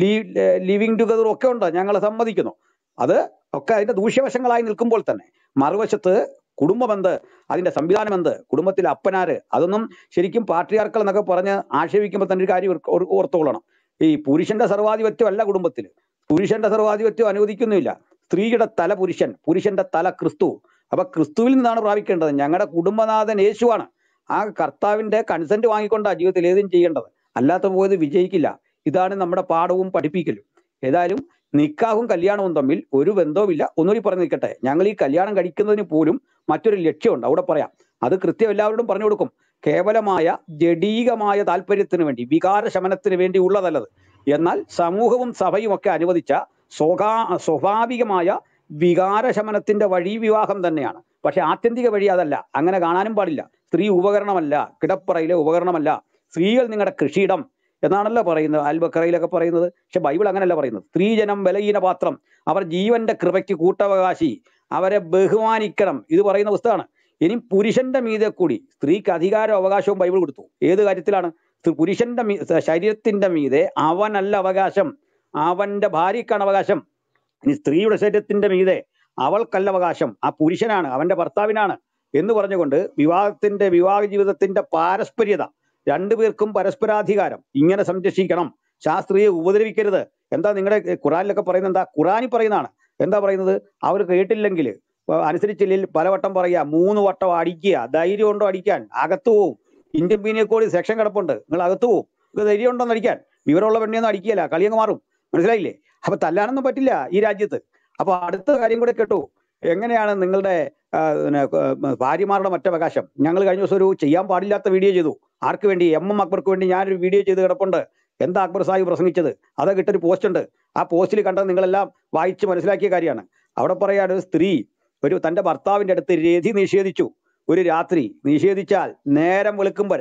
ലിവിങ് ടുഗദറും ഒക്കെ ഉണ്ട് ഞങ്ങൾ സമ്മതിക്കുന്നു അത് ഒക്കെ അതിന്റെ ദൂഷ്യവശങ്ങളായി നിൽക്കുമ്പോൾ തന്നെ മറുവശത്ത് കുടുംബമെന്ത് അതിന്റെ സംവിധാനം എന്ത് കുടുംബത്തിലെ അപ്പനാര് അതൊന്നും ശരിക്കും പാട്രിയാർക്കൾ എന്നൊക്കെ പറഞ്ഞ് ആക്ഷേപിക്കുമ്പോൾ തന്നെ ഒരു കാര്യം ഓർ- ഓർ- ഓർത്തുകൊള്ളണം ഈ പുരുഷന്റെ സർവാധിപത്യം അല്ല കുടുംബത്തിൽ പുരുഷന്റെ സർവാധിപത്യം അനുവദിക്കുന്നില്ല സ്ത്രീയുടെ തല പുരുഷൻ പുരുഷന്റെ തല ക്രിസ്തു അപ്പൊ ക്രിസ്തുവിൽ നിന്നാണ് പ്രാപിക്കേണ്ടത് ഞങ്ങളുടെ കുടുംബനാഥൻ യേശുവാണ് ആ കർത്താവിന്റെ കൺസെന്റ് വാങ്ങിക്കൊണ്ടാണ് ജീവിതത്തിൽ ഏതും ചെയ്യേണ്ടത് അല്ലാത്ത പോയത് വിജയിക്കില്ല ഇതാണ് നമ്മുടെ പാഠവും പഠിപ്പിക്കലും ഏതായാലും നിക്കാഹും കല്യാണവും തമ്മിൽ ഒരു ബന്ധവുമില്ല ഒന്നുകൂടി പറഞ്ഞു നിൽക്കട്ടെ ഞങ്ങൾ ഈ കല്യാണം കഴിക്കുന്നതിന് പോലും മറ്റൊരു ലക്ഷ്യമുണ്ട് അവിടെ പറയാം അത് കൃത്യം എല്ലാവരോടും പറഞ്ഞു കൊടുക്കും കേവലമായ ജഡീകമായ താല്പര്യത്തിന് വേണ്ടി വികാര ശമനത്തിന് വേണ്ടി ഉള്ളതല്ലത് എന്നാൽ സമൂഹവും സഭയും ഒക്കെ അനുവദിച്ച സ്വകാ സ്വാഭാവികമായ വികാര ശമനത്തിന്റെ വഴി വിവാഹം തന്നെയാണ് പക്ഷെ ആത്യന്തിക വഴി അതല്ല അങ്ങനെ കാണാനും പാടില്ല സ്ത്രീ ഉപകരണമല്ല കിടപ്പറയിലെ ഉപകരണമല്ല സ്ത്രീകൾ നിങ്ങളുടെ കൃഷിയിടം എന്നാണല്ലോ പറയുന്നത് അൽബക്കറയിലൊക്കെ പറയുന്നത് പക്ഷെ ബൈബിൾ അങ്ങനെയല്ല പറയുന്നത് സ്ത്രീജനം ബലഹീന പാത്രം അവർ ജീവന്റെ കൃപയ്ക്ക് കൂട്ടവകാശി അവരെ ബഹുമാനിക്കണം ഇത് പറയുന്ന പുസ്തകമാണ് ഇനി പുരുഷന്റെ മീതെ കൂടി സ്ത്രീക്ക് അധികാരവും അവകാശവും ബൈബിൾ കൊടുത്തു ഏത് കാര്യത്തിലാണ് സ്ത്രീ- പുരുഷന്റെ മീ ശരീരത്തിന്റെ മീതെ അവനല്ല അവകാശം അവന്റെ ഭാര്യക്കാണ് അവകാശം ഇനി സ്ത്രീയുടെ ശരീരത്തിന്റെ മീതെ അവൾക്കല്ല അവകാശം ആ പുരുഷനാണ് അവന്റെ ഭർത്താവിനാണ് എന്ന് പറഞ്ഞുകൊണ്ട് വിവാഹത്തിന്റെ വിവാഹ ജീവിതത്തിന്റെ പാരസ്പര്യത രണ്ടുപേർക്കും പരസ്പരാധികാരം ഇങ്ങനെ സംരക്ഷിക്കണം ശാസ്ത്രീയെ ഉപദ്രവിക്കരുത് എന്താ നിങ്ങളുടെ ഖുറാനിലൊക്കെ പറയുന്നത് എന്താ ഖുറാനി പറയുന്നതാണ് എന്താ പറയുന്നത് അവർ കേട്ടില്ലെങ്കിൽ അനുസരിച്ചില്ലെങ്കിൽ പലവട്ടം പറയുക മൂന്ന് വട്ടം അടിക്കുക ധൈര്യം ഉണ്ടോ അടിക്കാൻ അകത്തു പോവും ഇന്ത്യൻ പീനിയൽ കോഡ് സെക്ഷൻ കിടപ്പുണ്ട് നിങ്ങൾ അകത്തു പോവും ഇത് ധൈര്യം ഉണ്ടോ അടിക്കാൻ വിവരമുള്ള പെണ്ണിയൊന്നും അടിക്കുകയില്ല കളിയങ്ങ് മാറും മനസ്സിലായില്ലേ അപ്പൊ തല്ലാനൊന്നും പറ്റില്ല ഈ രാജ്യത്ത് അപ്പൊ അടുത്ത കാര്യം കൂടെ കേട്ടു എങ്ങനെയാണ് നിങ്ങളുടെ ആ, പിന്നെ, ആ, ഭാര്യമാരുടെ മറ്റവകാശം ഞങ്ങൾ കഴിഞ്ഞ ദിവസം ഒരു ചെയ്യാൻ പാടില്ലാത്ത വീഡിയോ ചെയ്തു ആർക്ക് വേണ്ടി എം എം അക്ബർക്ക് വേണ്ടി ഞാനൊരു വീഡിയോ ചെയ്ത് കിടപ്പുണ്ട് എന്താ അക്ബർ സാഹിബ് പ്രസംഗിച്ചത് അത് കിട്ടൊരു പോസ്റ്റ് ഉണ്ട് ആ പോസ്റ്റിൽ കണ്ടത് നിങ്ങളെല്ലാം വായിച്ച് മനസ്സിലാക്കിയ കാര്യമാണ് അവിടെ പറയാണ് സ്ത്രീ ഒരു തന്റെ ഭർത്താവിന്റെ അടുത്ത് രതി നിഷേധിച്ചു ഒരു രാത്രി നിഷേധിച്ചാൽ നേരം വെളുക്കും വരെ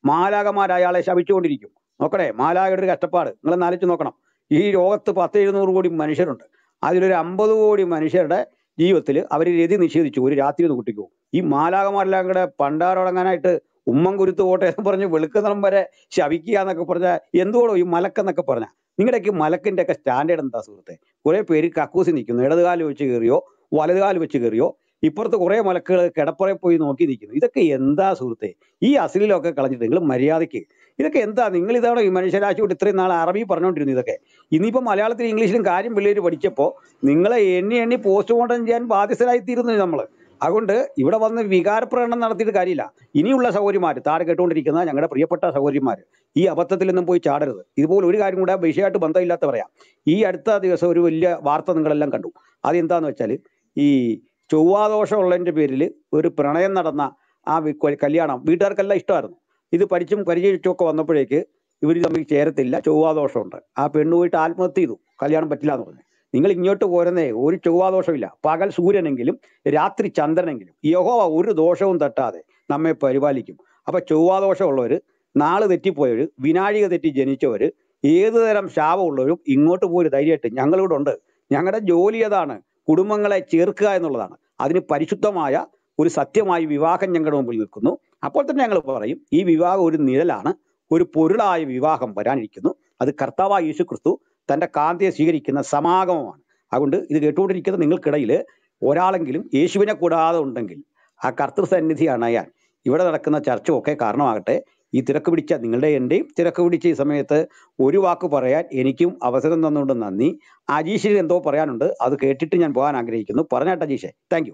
മാലാകമാർ അയാളെ ശപിച്ചുകൊണ്ടിരിക്കും നോക്കണേ മാലാകയുടെ ഒരു കഷ്ടപ്പാട് നിങ്ങൾ നാലിച്ച് നോക്കണം ഈ ലോകത്ത് പത്ത് എഴുന്നൂറ് കോടി മനുഷ്യരുണ്ട് അതിലൊരു അമ്പത് കോടി മനുഷ്യരുടെ ജീവിതത്തിൽ അവർ രതി നിഷേധിച്ചു ഒരു രാത്രി ഒന്ന് കുട്ടിക്കോ ഈ മാലാകമാരെല്ലാം കൂടെ പണ്ടാരടങ്ങാനായിട്ട് ഉമ്മം കുരുത്ത് പോട്ടെ എന്ന് പറഞ്ഞ് വെളുക്കുന്നിടം വരെ ശവിക്കുക എന്നൊക്കെ പറഞ്ഞ എന്തുകൊണ്ടോ ഈ മലക്കെന്നൊക്കെ പറഞ്ഞ നിങ്ങളുടെയൊക്കെ മലക്കിന്റെ ഒക്കെ സ്റ്റാൻഡേർഡ് എന്താ സുഹൃത്തെ കുറെ പേര് കക്കൂസി നിൽക്കുന്നു ഇടതുകാല് വെച്ച് കയറിയോ വലതുകാല് വെച്ച് കയറിയോ ഇപ്പുറത്ത് കുറെ മലക്കുകൾ കിടപ്പുറയിൽ പോയി നോക്കി നിൽക്കുന്നു ഇതൊക്കെ എന്താ സുഹൃത്തെ ഈ അസിലൊക്കെ കളഞ്ഞിട്ട് നിങ്ങൾ മര്യാദയ്ക്ക് ഇതൊക്കെ എന്താ നിങ്ങൾ ഇതാണ് ഈ മനുഷ്യരാശി കൊണ്ട് ഇത്രയും നാൾ അറബി പറഞ്ഞുകൊണ്ടിരുന്നു ഇതൊക്കെ ഇനിയിപ്പോൾ മലയാളത്തിലും ഇംഗ്ലീഷിലും കാര്യം പിള്ളേർ പഠിച്ചപ്പോൾ നിങ്ങളെ എണ്ണി എണ്ണി പോസ്റ്റ്മോർട്ടം ചെയ്യാൻ ബാധ്യസ്ഥരായി തീരുന്നു നമ്മൾ അതുകൊണ്ട് ഇവിടെ വന്ന് വികാരപ്രകടനം നടത്തിയിട്ട് കാര്യമില്ല ഇനിയുള്ള സഹോദരിമാർ താഴെ കേട്ടുകൊണ്ടിരിക്കുന്ന ഞങ്ങളുടെ പ്രിയപ്പെട്ട സഹോദരിമാർ ഈ അബദ്ധത്തിൽ നിന്നും പോയി ചാടരുത് ഇതുപോലെ ഒരു കാര്യം കൂടെ വിഷയമായിട്ട് ബന്ധമില്ലാത്ത പറയാം ഈ അടുത്ത ദിവസം ഒരു വലിയ വാർത്ത നിങ്ങളെല്ലാം കണ്ടു അതെന്താന്ന് വെച്ചാൽ ഈ ചൊവ്വാദോഷമുള്ളതിന്റെ പേരിൽ ഒരു പ്രണയം നടന്ന ആ വി- കൊ- കല്യാണം വീട്ടുകാർക്കെല്ലാം ഇഷ്ടമായിരുന്നു ഇത് പഠിച്ചും പരിചയിച്ചും ഒക്കെ വന്നപ്പോഴേക്ക് ഇവർ തമ്മിൽ ചേരത്തില്ല ചൊവ്വാദോഷമുണ്ട് ആ പെണ്ണ് പോയിട്ട് ആത്മഹത്യ ചെയ്തു കല്യാണം പറ്റില്ല എന്ന് പറഞ്ഞു നിങ്ങൾ ഇങ്ങോട്ട് പോരുന്നേ ഒരു ചൊവ്വാദോഷമില്ല പകൽ സൂര്യനെങ്കിലും രാത്രി ചന്ദ്രനെങ്കിലും യഹോവ ഒരു ദോഷവും തട്ടാതെ നമ്മെ പരിപാലിക്കും അപ്പൊ ചൊവ്വാദോഷമുള്ളവര് നാള് തെറ്റിപ്പോയവര് വിനാഴിക തെറ്റി ജനിച്ചവര് ഏത് തരം ശാപമുള്ളവരും ഇങ്ങോട്ട് പോരും ധൈര്യമായിട്ട് ഞങ്ങളിവിടെ ഉണ്ട് ഞങ്ങളുടെ ജോലി അതാണ് കുടുംബങ്ങളെ ചേർക്കുക എന്നുള്ളതാണ് അതിന് പരിശുദ്ധമായ ഒരു സത്യമായി വിവാഹം ഞങ്ങളുടെ മുമ്പിൽ നിൽക്കുന്നു അപ്പോൾ തന്നെ ഞങ്ങൾ പറയും ഈ വിവാഹം ഒരു നിഴലാണ് ഒരു പൊരുളായ വിവാഹം വരാനിരിക്കുന്നു അത് കർത്താവായ യേശു ക്രിസ്തു തന്റെ കാന്തിയെ സ്വീകരിക്കുന്ന സമാഗമമാണ് അതുകൊണ്ട് ഇത് കേട്ടുകൊണ്ടിരിക്കുന്ന നിങ്ങൾക്കിടയിൽ ഒരാളെങ്കിലും യേശുവിനെ കൂടാതെ ഉണ്ടെങ്കിൽ ആ കർത്തൃ സന്നിധി അണയാൻ ഇവിടെ നടക്കുന്ന ചർച്ചയൊക്കെ കാരണമാകട്ടെ ഈ തിരക്ക് പിടിച്ച നിങ്ങളുടെ എൻ്റെയും തിരക്ക് പിടിച്ച ഈ സമയത്ത് ഒരു വാക്ക് പറയാൻ എനിക്കും അവസരം തന്നുകൊണ്ട് നന്ദി അജീഷിന് എന്തോ പറയാനുണ്ട് അത് കേട്ടിട്ട് ഞാൻ പോകാൻ ആഗ്രഹിക്കുന്നു പറഞ്ഞാട്ടെ അജീഷെ താങ്ക് യു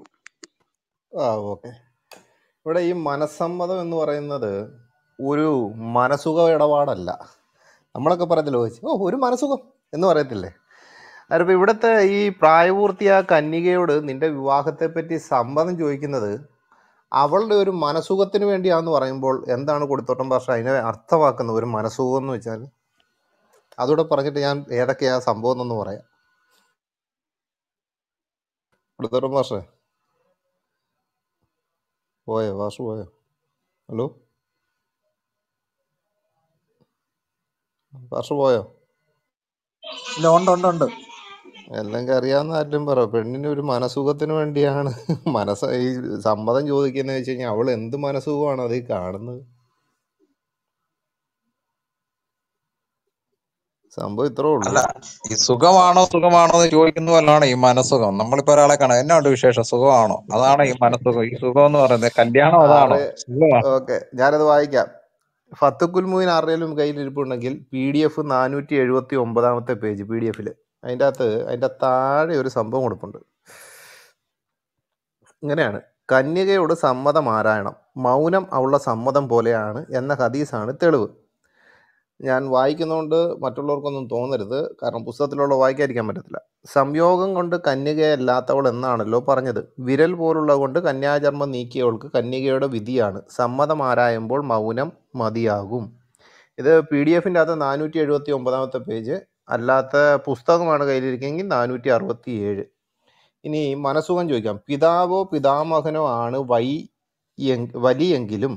ആ ഓക്കെ ഇവിടെ ഈ മനസ്സമ്മതം എന്ന് പറയുന്നത് ഒരു മനസുഖ ഇടപാടല്ല നമ്മളൊക്കെ പറയത്തില്ലോ ഓ ഒരു മനസുഖം എന്ന് പറയത്തില്ലേ അതിപ്പോൾ ഇവിടുത്തെ ഈ പ്രായപൂർത്തിയായ കന്യകയോട് നിന്റെ വിവാഹത്തെപ്പറ്റി സമ്മതം ചോദിക്കുന്നത് അവളുടെ ഒരു മനസുഖത്തിന് വേണ്ടിയാന്ന് പറയുമ്പോൾ എന്താണ് കൊടുത്തോട്ടം ഭാഷ അതിനെ അർത്ഥമാക്കുന്ന ഒരു മനസുഖം എന്ന് വെച്ചാൽ അതുകൂടെ പറഞ്ഞിട്ട് ഞാൻ ഏതൊക്കെയാ സംഭവം എന്നൊന്ന് പറയാം കൊടുത്തോട്ടം ഭാഷ പോയോ വാസു പോയോ ഹലോ വാസു പോയോ
ഇല്ല ഉണ്ട് ഉണ്ട് ഉണ്ട്
എല്ലാം അറിയാവുന്ന ആരും പറ പെണ്ണിന് ഒരു മനസുഖത്തിന് വേണ്ടിയാണ് മനസ്സ് ഈ സമ്മതം ചോദിക്കുന്നത് വെച്ച് കഴിഞ്ഞാൽ അവൾ എന്ത് മനസുഖമാണ് അത് ഈ കാണുന്നത് സംഭവം ഇത്രേ ഉള്ളൂ
അല്ല ഈ സുഖമാണോ സുഖമാണോ എന്ന് ചോദിക്കുന്ന പോലാണ് ഈ മനസുഖം നമ്മളിപ്പോ ഒരാളെ കാണാം എന്നാണ്ട് വിശേഷം സുഖമാണോ അതാണ് ഈ മനസുഖം ഈ സുഖം എന്ന് പറയുന്നത് കല്യാണം അതാണോ
ആറ്
സുഖമാണ്
ഓക്കെ ഞാനത് വായിക്കാം ഫത്തുക്കുൽ മുയിൻ ആരുടെയും കയ്യിലിരിപ്പുണ്ടെങ്കിൽ പി ഡി എഫ് നാനൂറ്റി എഴുപത്തി ഒമ്പതാമത്തെ പേജ് പി ഡി എഫിൽ അതിൻ്റെ അകത്ത് അതിൻ്റെ താഴെ ഒരു സംഭവം കൊടുപ്പുണ്ട് ഇങ്ങനെയാണ് കന്യകയോട് സമ്മതം ആരായണം മൗനം അവളുടെ സമ്മതം പോലെയാണ് എന്ന ഹദീസാണ് തെളിവ് ഞാൻ വായിക്കുന്നതുകൊണ്ട് മറ്റുള്ളവർക്കൊന്നും തോന്നരുത് കാരണം പുസ്തകത്തിലുള്ള വായിക്കാതിരിക്കാൻ പറ്റത്തില്ല സംയോഗം കൊണ്ട് കന്യകയല്ലാത്തവൾ എന്നാണല്ലോ പറഞ്ഞത് വിരൽ പോലുള്ള കൊണ്ട് കന്യാചർമ്മം നീക്കിയവൾക്ക് കന്യകയുടെ വിധിയാണ് സമ്മതം ആരായുമ്പോൾ മൗനം മതിയാകും ഇത് പി ഡി എഫിൻ്റെ അകത്ത് നാനൂറ്റി എഴുപത്തി ഒമ്പതാമത്തെ പേജ് അല്ലാത്ത പുസ്തകമാണ് കയ്യിലിരിക്കുമെങ്കിൽ നാനൂറ്റി അറുപത്തി ഏഴ് ഇനി മനസുഖം ചോദിക്കാം പിതാവോ പിതാമഹനോ ആണ് വൈ എങ്- വലിയെങ്കിലും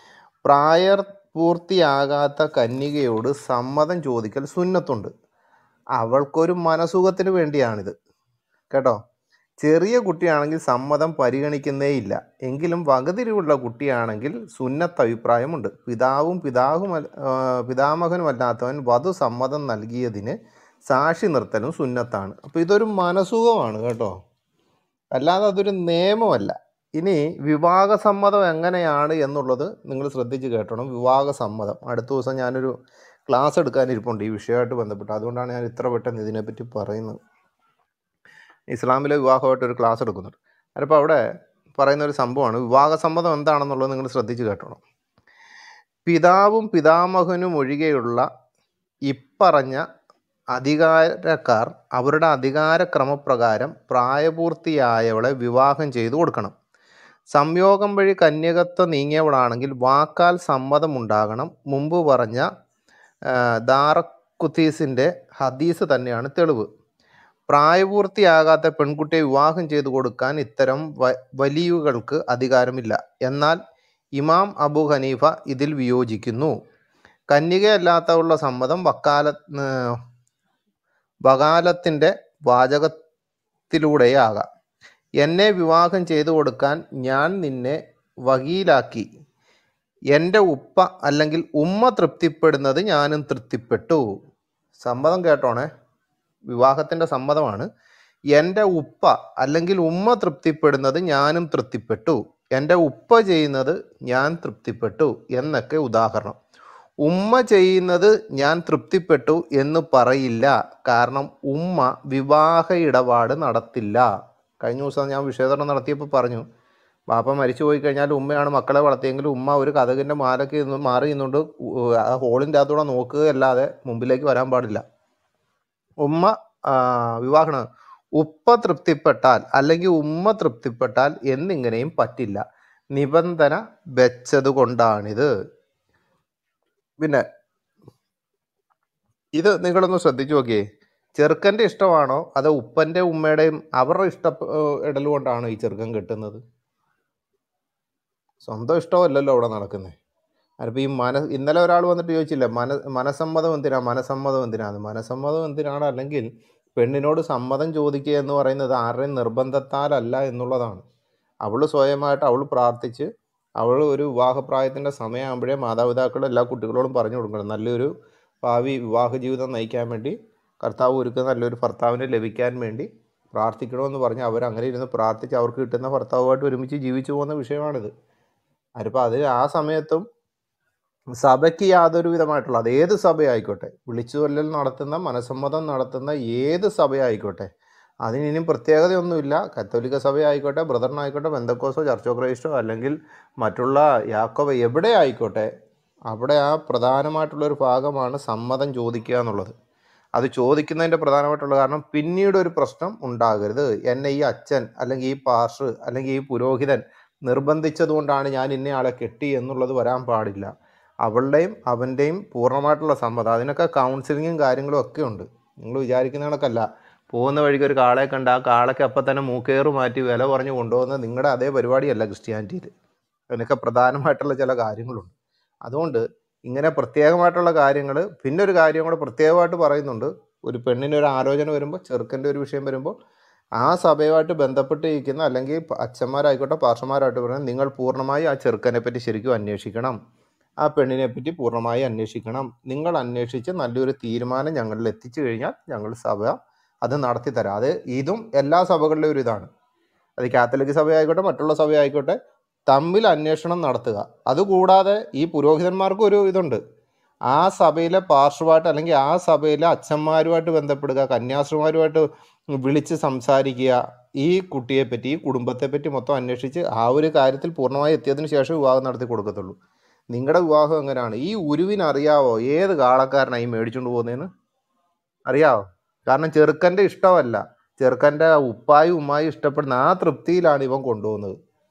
പ്രായപൂർത്തിയാകാത്ത കന്യകയോട് സമ്മതം ചോദിക്കൽ സുന്നത്തുണ്ട് അവൾക്കൊരു മനസുഖത്തിന് വേണ്ടിയാണിത് കേട്ടോ ചെറിയ കുട്ടിയാണെങ്കിൽ സമ്മതം പരിഗണിക്കുന്നേയില്ല എങ്കിലും വകതിരിവുള്ള കുട്ടിയാണെങ്കിൽ സുന്നത്ത് അഭിപ്രായമുണ്ട് പിതാവും പിതാവും പിതാമകനുമല്ലാത്തവൻ വധു സമ്മതം നൽകിയതിന് സാക്ഷി നിർത്തലും സുന്നത്താണ് അപ്പോൾ ഇതൊരു മനസുഖമാണ് കേട്ടോ അല്ലാതെ അതൊരു നിയമമല്ല ഇനി വിവാഹ സമ്മതം എങ്ങനെയാണ് എന്നുള്ളത് നിങ്ങൾ ശ്രദ്ധിച്ച് കേട്ടണം വിവാഹ സമ്മതം അടുത്ത ദിവസം ഞാനൊരു ക്ലാസ് എടുക്കാനിരിപ്പുണ്ട് ഈ വിഷയമായിട്ട് ബന്ധപ്പെട്ട് അതുകൊണ്ടാണ് ഞാൻ ഇത്ര പെട്ടെന്ന് ഇതിനെപ്പറ്റി പറയുന്നത് ഇസ്ലാമിലെ വിവാഹമായിട്ട് ഒരു ക്ലാസ് എടുക്കുന്നുണ്ട് അപ്പോൾ അവിടെ പറയുന്ന ഒരു സംഭവമാണ് വിവാഹ സമ്മതം എന്താണെന്നുള്ളത് നിങ്ങൾ ശ്രദ്ധിച്ച് കേട്ടണം പിതാവും പിതാമകനും ഒഴികെയുള്ള ഇപ്പറഞ്ഞ അധികാരക്കാർ അവരുടെ അധികാരക്രമപ്രകാരം പ്രായപൂർത്തിയായവളെ വിവാഹം ചെയ്തു കൊടുക്കണം സംയോഗം വഴി കന്യകത്വം നീങ്ങിയവളാണെങ്കിൽ വാക്കാൽ സമ്മതമുണ്ടാകണം മുമ്പ് പറഞ്ഞ ആ, ദാറക്കുത്തീസിൻ്റെ ഹദീസ് തന്നെയാണ് തെളിവ് പ്രായപൂർത്തിയാകാത്ത പെൺകുട്ടിയെ വിവാഹം ചെയ്തു കൊടുക്കാൻ ഇത്തരം വ വലിയുകൾക്ക് അധികാരമില്ല എന്നാൽ ഇമാം അബു ഹനീഫ ഇതിൽ വിയോജിക്കുന്നു കന്യകയല്ലാത്തവളുടെ സമ്മതം വക്കാല ഏർ വകാലത്തിൻ്റെ വാചകത്തിലൂടെയേ ആകാം എന്നെ വിവാഹം ചെയ്തു കൊടുക്കാൻ ഞാൻ നിന്നെ വകീലാക്കി എൻ്റെ ഉപ്പ അല്ലെങ്കിൽ ഉമ്മ തൃപ്തിപ്പെടുന്നത് ഞാനും തൃപ്തിപ്പെട്ടു സമ്മതം കേട്ടോണേ വിവാഹത്തിൻ്റെ സമ്മതമാണ് എൻ്റെ ഉപ്പ അല്ലെങ്കിൽ ഉമ്മ തൃപ്തിപ്പെടുന്നത് ഞാനും തൃപ്തിപ്പെട്ടു എൻ്റെ ഉപ്പ ചെയ്യുന്നത് ഞാൻ തൃപ്തിപ്പെട്ടു എന്നൊക്കെ ഉദാഹരണം ഉമ്മ ചെയ്യുന്നത് ഞാൻ തൃപ്തിപ്പെട്ടു എന്ന് പറയില്ല കാരണം ഉമ്മ വിവാഹ ഇടപാട് നടത്തില്ല കഴിഞ്ഞ ദിവസം ഞാൻ വിഷയതരണം നടത്തിയപ്പോൾ പറഞ്ഞു ബാപ്പ മരിച്ചു പോയി കഴിഞ്ഞാൽ ഉമ്മയാണ് മക്കളെ വളർത്തിയെങ്കിലും ഉമ്മ ഒരു കഥകിൻ്റെ മാലയ്ക്ക് നിന്ന് മാറി നിന്നുകൊണ്ട് ഉ- ആ ഹോളിൻ്റെ അകത്തൂടെ നോക്കുകയല്ലാതെ മുമ്പിലേക്ക് വരാൻ പാടില്ല ഉമ്മ ആ, വിവാഹമാണ് ഉപ്പ തൃപ്തിപ്പെട്ടാൽ അല്ലെങ്കിൽ ഉമ്മ തൃപ്തിപ്പെട്ടാൽ എന്നിങ്ങനെയും പറ്റില്ല നിബന്ധന വെച്ചത് കൊണ്ടാണിത് പിന്നെ ഇത് നിങ്ങളൊന്ന് ശ്രദ്ധിച്ചു നോക്കിയേ ചെറുക്കൻ്റെ ഇഷ്ടമാണോ അതോ ഉപ്പൻ്റെ ഉമ്മയുടെയും അവരുടെ ഇഷ്ട ഇടൽ കൊണ്ടാണോ ഈ ചെറുക്കൻ കെട്ടുന്നത് സ്വന്തം ഇഷ്ടമല്ലല്ലോ അവിടെ നടക്കുന്നത് അതിപ്പോൾ ഈ മന ഇന്നലെ ഒരാൾ വന്നിട്ട് ചോദിച്ചില്ല മന മനസമ്മതം എന്തിനാ മനസമ്മതം എന്തിനാണ് മനസമ്മതം എന്തിനാണ് അല്ലെങ്കിൽ പെണ്ണിനോട് സമ്മതം ചോദിക്കുക എന്ന് പറയുന്നത് ആരുടെയും നിർബന്ധത്താലല്ല എന്നുള്ളതാണ് അവൾ സ്വയമായിട്ട് അവൾ പ്രാർത്ഥിച്ച് അവൾ ഒരു വിവാഹപ്രായത്തിൻ്റെ സമയമാകുമ്പോഴേ മാതാപിതാക്കൾ എല്ലാ കുട്ടികളോടും പറഞ്ഞു കൊടുക്കണം നല്ലൊരു ഭാവി വിവാഹ ജീവിതം നയിക്കാൻ വേണ്ടി കർത്താവ് ഒരുക്കുന്ന നല്ലൊരു ഭർത്താവിനെ ലഭിക്കാൻ വേണ്ടി പ്രാർത്ഥിക്കണമെന്ന് പറഞ്ഞ് അവർ അങ്ങനെ ഇരുന്ന് പ്രാർത്ഥിച്ച് അവർക്ക് കിട്ടുന്ന ഭർത്താവുമായിട്ട് ഒരുമിച്ച് ജീവിച്ചു പോകുന്ന വിഷയമാണിത് അതിപ്പോൾ അത് ആ സമയത്തും സഭയ്ക്ക് യാതൊരു വിധമായിട്ടുള്ള അത് ഏത് സഭയായിക്കോട്ടെ വിളിച്ചുകൊല്ലൽ നടത്തുന്ന മനസ്സമ്മതം നടത്തുന്ന ഏത് സഭയായിക്കോട്ടെ അതിന് ഇനിയും പ്രത്യേകതയൊന്നുമില്ല കത്തോലിക്ക സഭയായിക്കോട്ടെ ബ്രദറിനായിക്കോട്ടെ ബന്ധക്കോസോ ചർച്ചോ ക്രൈസ്റ്റോ അല്ലെങ്കിൽ മറ്റുള്ള യാക്കോബ എവിടെ ആയിക്കോട്ടെ അവിടെ ആ പ്രധാനമായിട്ടുള്ള ഒരു ഭാഗമാണ് സമ്മതം ചോദിക്കുക എന്നുള്ളത് അത് ചോദിക്കുന്നതിൻ്റെ പ്രധാനമായിട്ടുള്ള കാരണം പിന്നീട് ഒരു പ്രശ്നം ഉണ്ടാകരുത് എന്നെ ഈ അച്ഛൻ അല്ലെങ്കിൽ ഈ പാസ്റ്റർ അല്ലെങ്കിൽ ഈ പുരോഹിതൻ നിർബന്ധിച്ചതുകൊണ്ടാണ് ഞാൻ ഇന്നയാളെ കെട്ടി എന്നുള്ളത് വരാൻ പാടില്ല അവളുടെയും അവൻ്റെയും പൂർണ്ണമായിട്ടുള്ള സമ്മതം അതിനൊക്കെ കൗൺസിലിങ്ങും കാര്യങ്ങളും ഒക്കെ ഉണ്ട് നിങ്ങൾ വിചാരിക്കുന്ന കണക്കല്ല പോകുന്ന വഴിക്ക് ഒരു കാളെ കണ്ട് ആ കാളയ്ക്ക് അപ്പം തന്നെ മൂക്കേറ് മാറ്റി വില പറഞ്ഞ് കൊണ്ടുപോകുന്ന നിങ്ങളുടെ അതേ പരിപാടിയല്ല ക്രിസ്ത്യാനിറ്റിയിൽ അതിനൊക്കെ പ്രധാനമായിട്ടുള്ള ചില കാര്യങ്ങളുണ്ട് അതുകൊണ്ട് ഇങ്ങനെ പ്രത്യേകമായിട്ടുള്ള കാര്യങ്ങൾ പിന്നെ ഒരു കാര്യം കൂടെ പ്രത്യേകമായിട്ട് പറയുന്നുണ്ട് ഒരു പെണ്ണിന് ഒരു ആലോചന വരുമ്പോൾ ചെറുക്കൻ്റെ ഒരു വിഷയം വരുമ്പോൾ ആ സഭയുമായിട്ട് ബന്ധപ്പെട്ടിരിക്കുന്ന അല്ലെങ്കിൽ പ- അച്ഛന്മാരായിക്കോട്ടെ പാർഷന്മാരായിട്ട് പറയുന്നത് നിങ്ങൾ പൂർണ്ണമായി ആ ചെറുക്കനെ പറ്റി ശരിക്കും അന്വേഷിക്കണം ആ പെണ്ണിനെ പറ്റി പൂർണ്ണമായി അന്വേഷിക്കണം നിങ്ങൾ അന്വേഷിച്ച് നല്ലൊരു തീരുമാനം ഞങ്ങളിൽ എത്തിച്ചു കഴിഞ്ഞാൽ ഞങ്ങൾ സഭ അത് നടത്തി തരാം അത് ഇതും എല്ലാ സഭകളിലും ഒരു ഇതാണ് അത് കാത്തലിക് സഭയായിക്കോട്ടെ മറ്റുള്ള സഭയായിക്കോട്ടെ തമ്മിൽ അന്വേഷണം നടത്തുക അതുകൂടാതെ ഈ പുരോഹിതന്മാർക്കും ഒരു ഇതുണ്ട് ആ സഭയിലെ പാർശ്വമായിട്ട് അല്ലെങ്കിൽ ആ സഭയിലെ അച്ഛന്മാരുമായിട്ട് ബന്ധപ്പെടുക കന്യാസ്ത്രീമാരുമായിട്ട് വിളിച്ച് സംസാരിക്കുക ഈ കുട്ടിയെ പറ്റി ഈ കുടുംബത്തെ പറ്റി മൊത്തം അന്വേഷിച്ച് ആ ഒരു കാര്യത്തിൽ പൂർണ്ണമായി എത്തിയതിനു ശേഷം വിവാഹം നടത്തി കൊടുക്കത്തുള്ളൂ നിങ്ങളുടെ വിവാഹം എങ്ങനെയാണ് ഈ ഉരുവിന് അറിയാവോ ഏത് കാളക്കാരനായി മേടിച്ചുകൊണ്ട് പോകുന്നതെന്ന് അറിയാവോ കാരണം ചെറുക്കൻ്റെ ഇഷ്ടമല്ല ചെറുക്കൻ്റെ ഉപ്പായും ഉമ്മായും ഇഷ്ടപ്പെടുന്ന ആ തൃപ്തിയിലാണ് ഇവൻ കൊണ്ടുപോകുന്നത്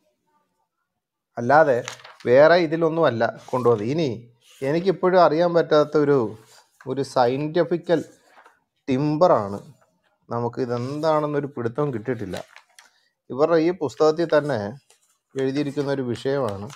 അല്ലാതെ വേറെ ഇതിലൊന്നുമല്ല കൊണ്ടുപോകുന്നത് ഇനി എനിക്കിപ്പോഴും അറിയാൻ പറ്റാത്ത ഒരു ഒരു സയൻറ്റിഫിക്കൽ ടിമ്പറാണ് നമുക്ക് ഇതെന്താണെന്നൊരു പിടുത്തം കിട്ടിയിട്ടില്ല ഇവരുടെ ഈ പുസ്തകത്തിൽ തന്നെ എഴുതിയിരിക്കുന്ന ഒരു വിഷയമാണ്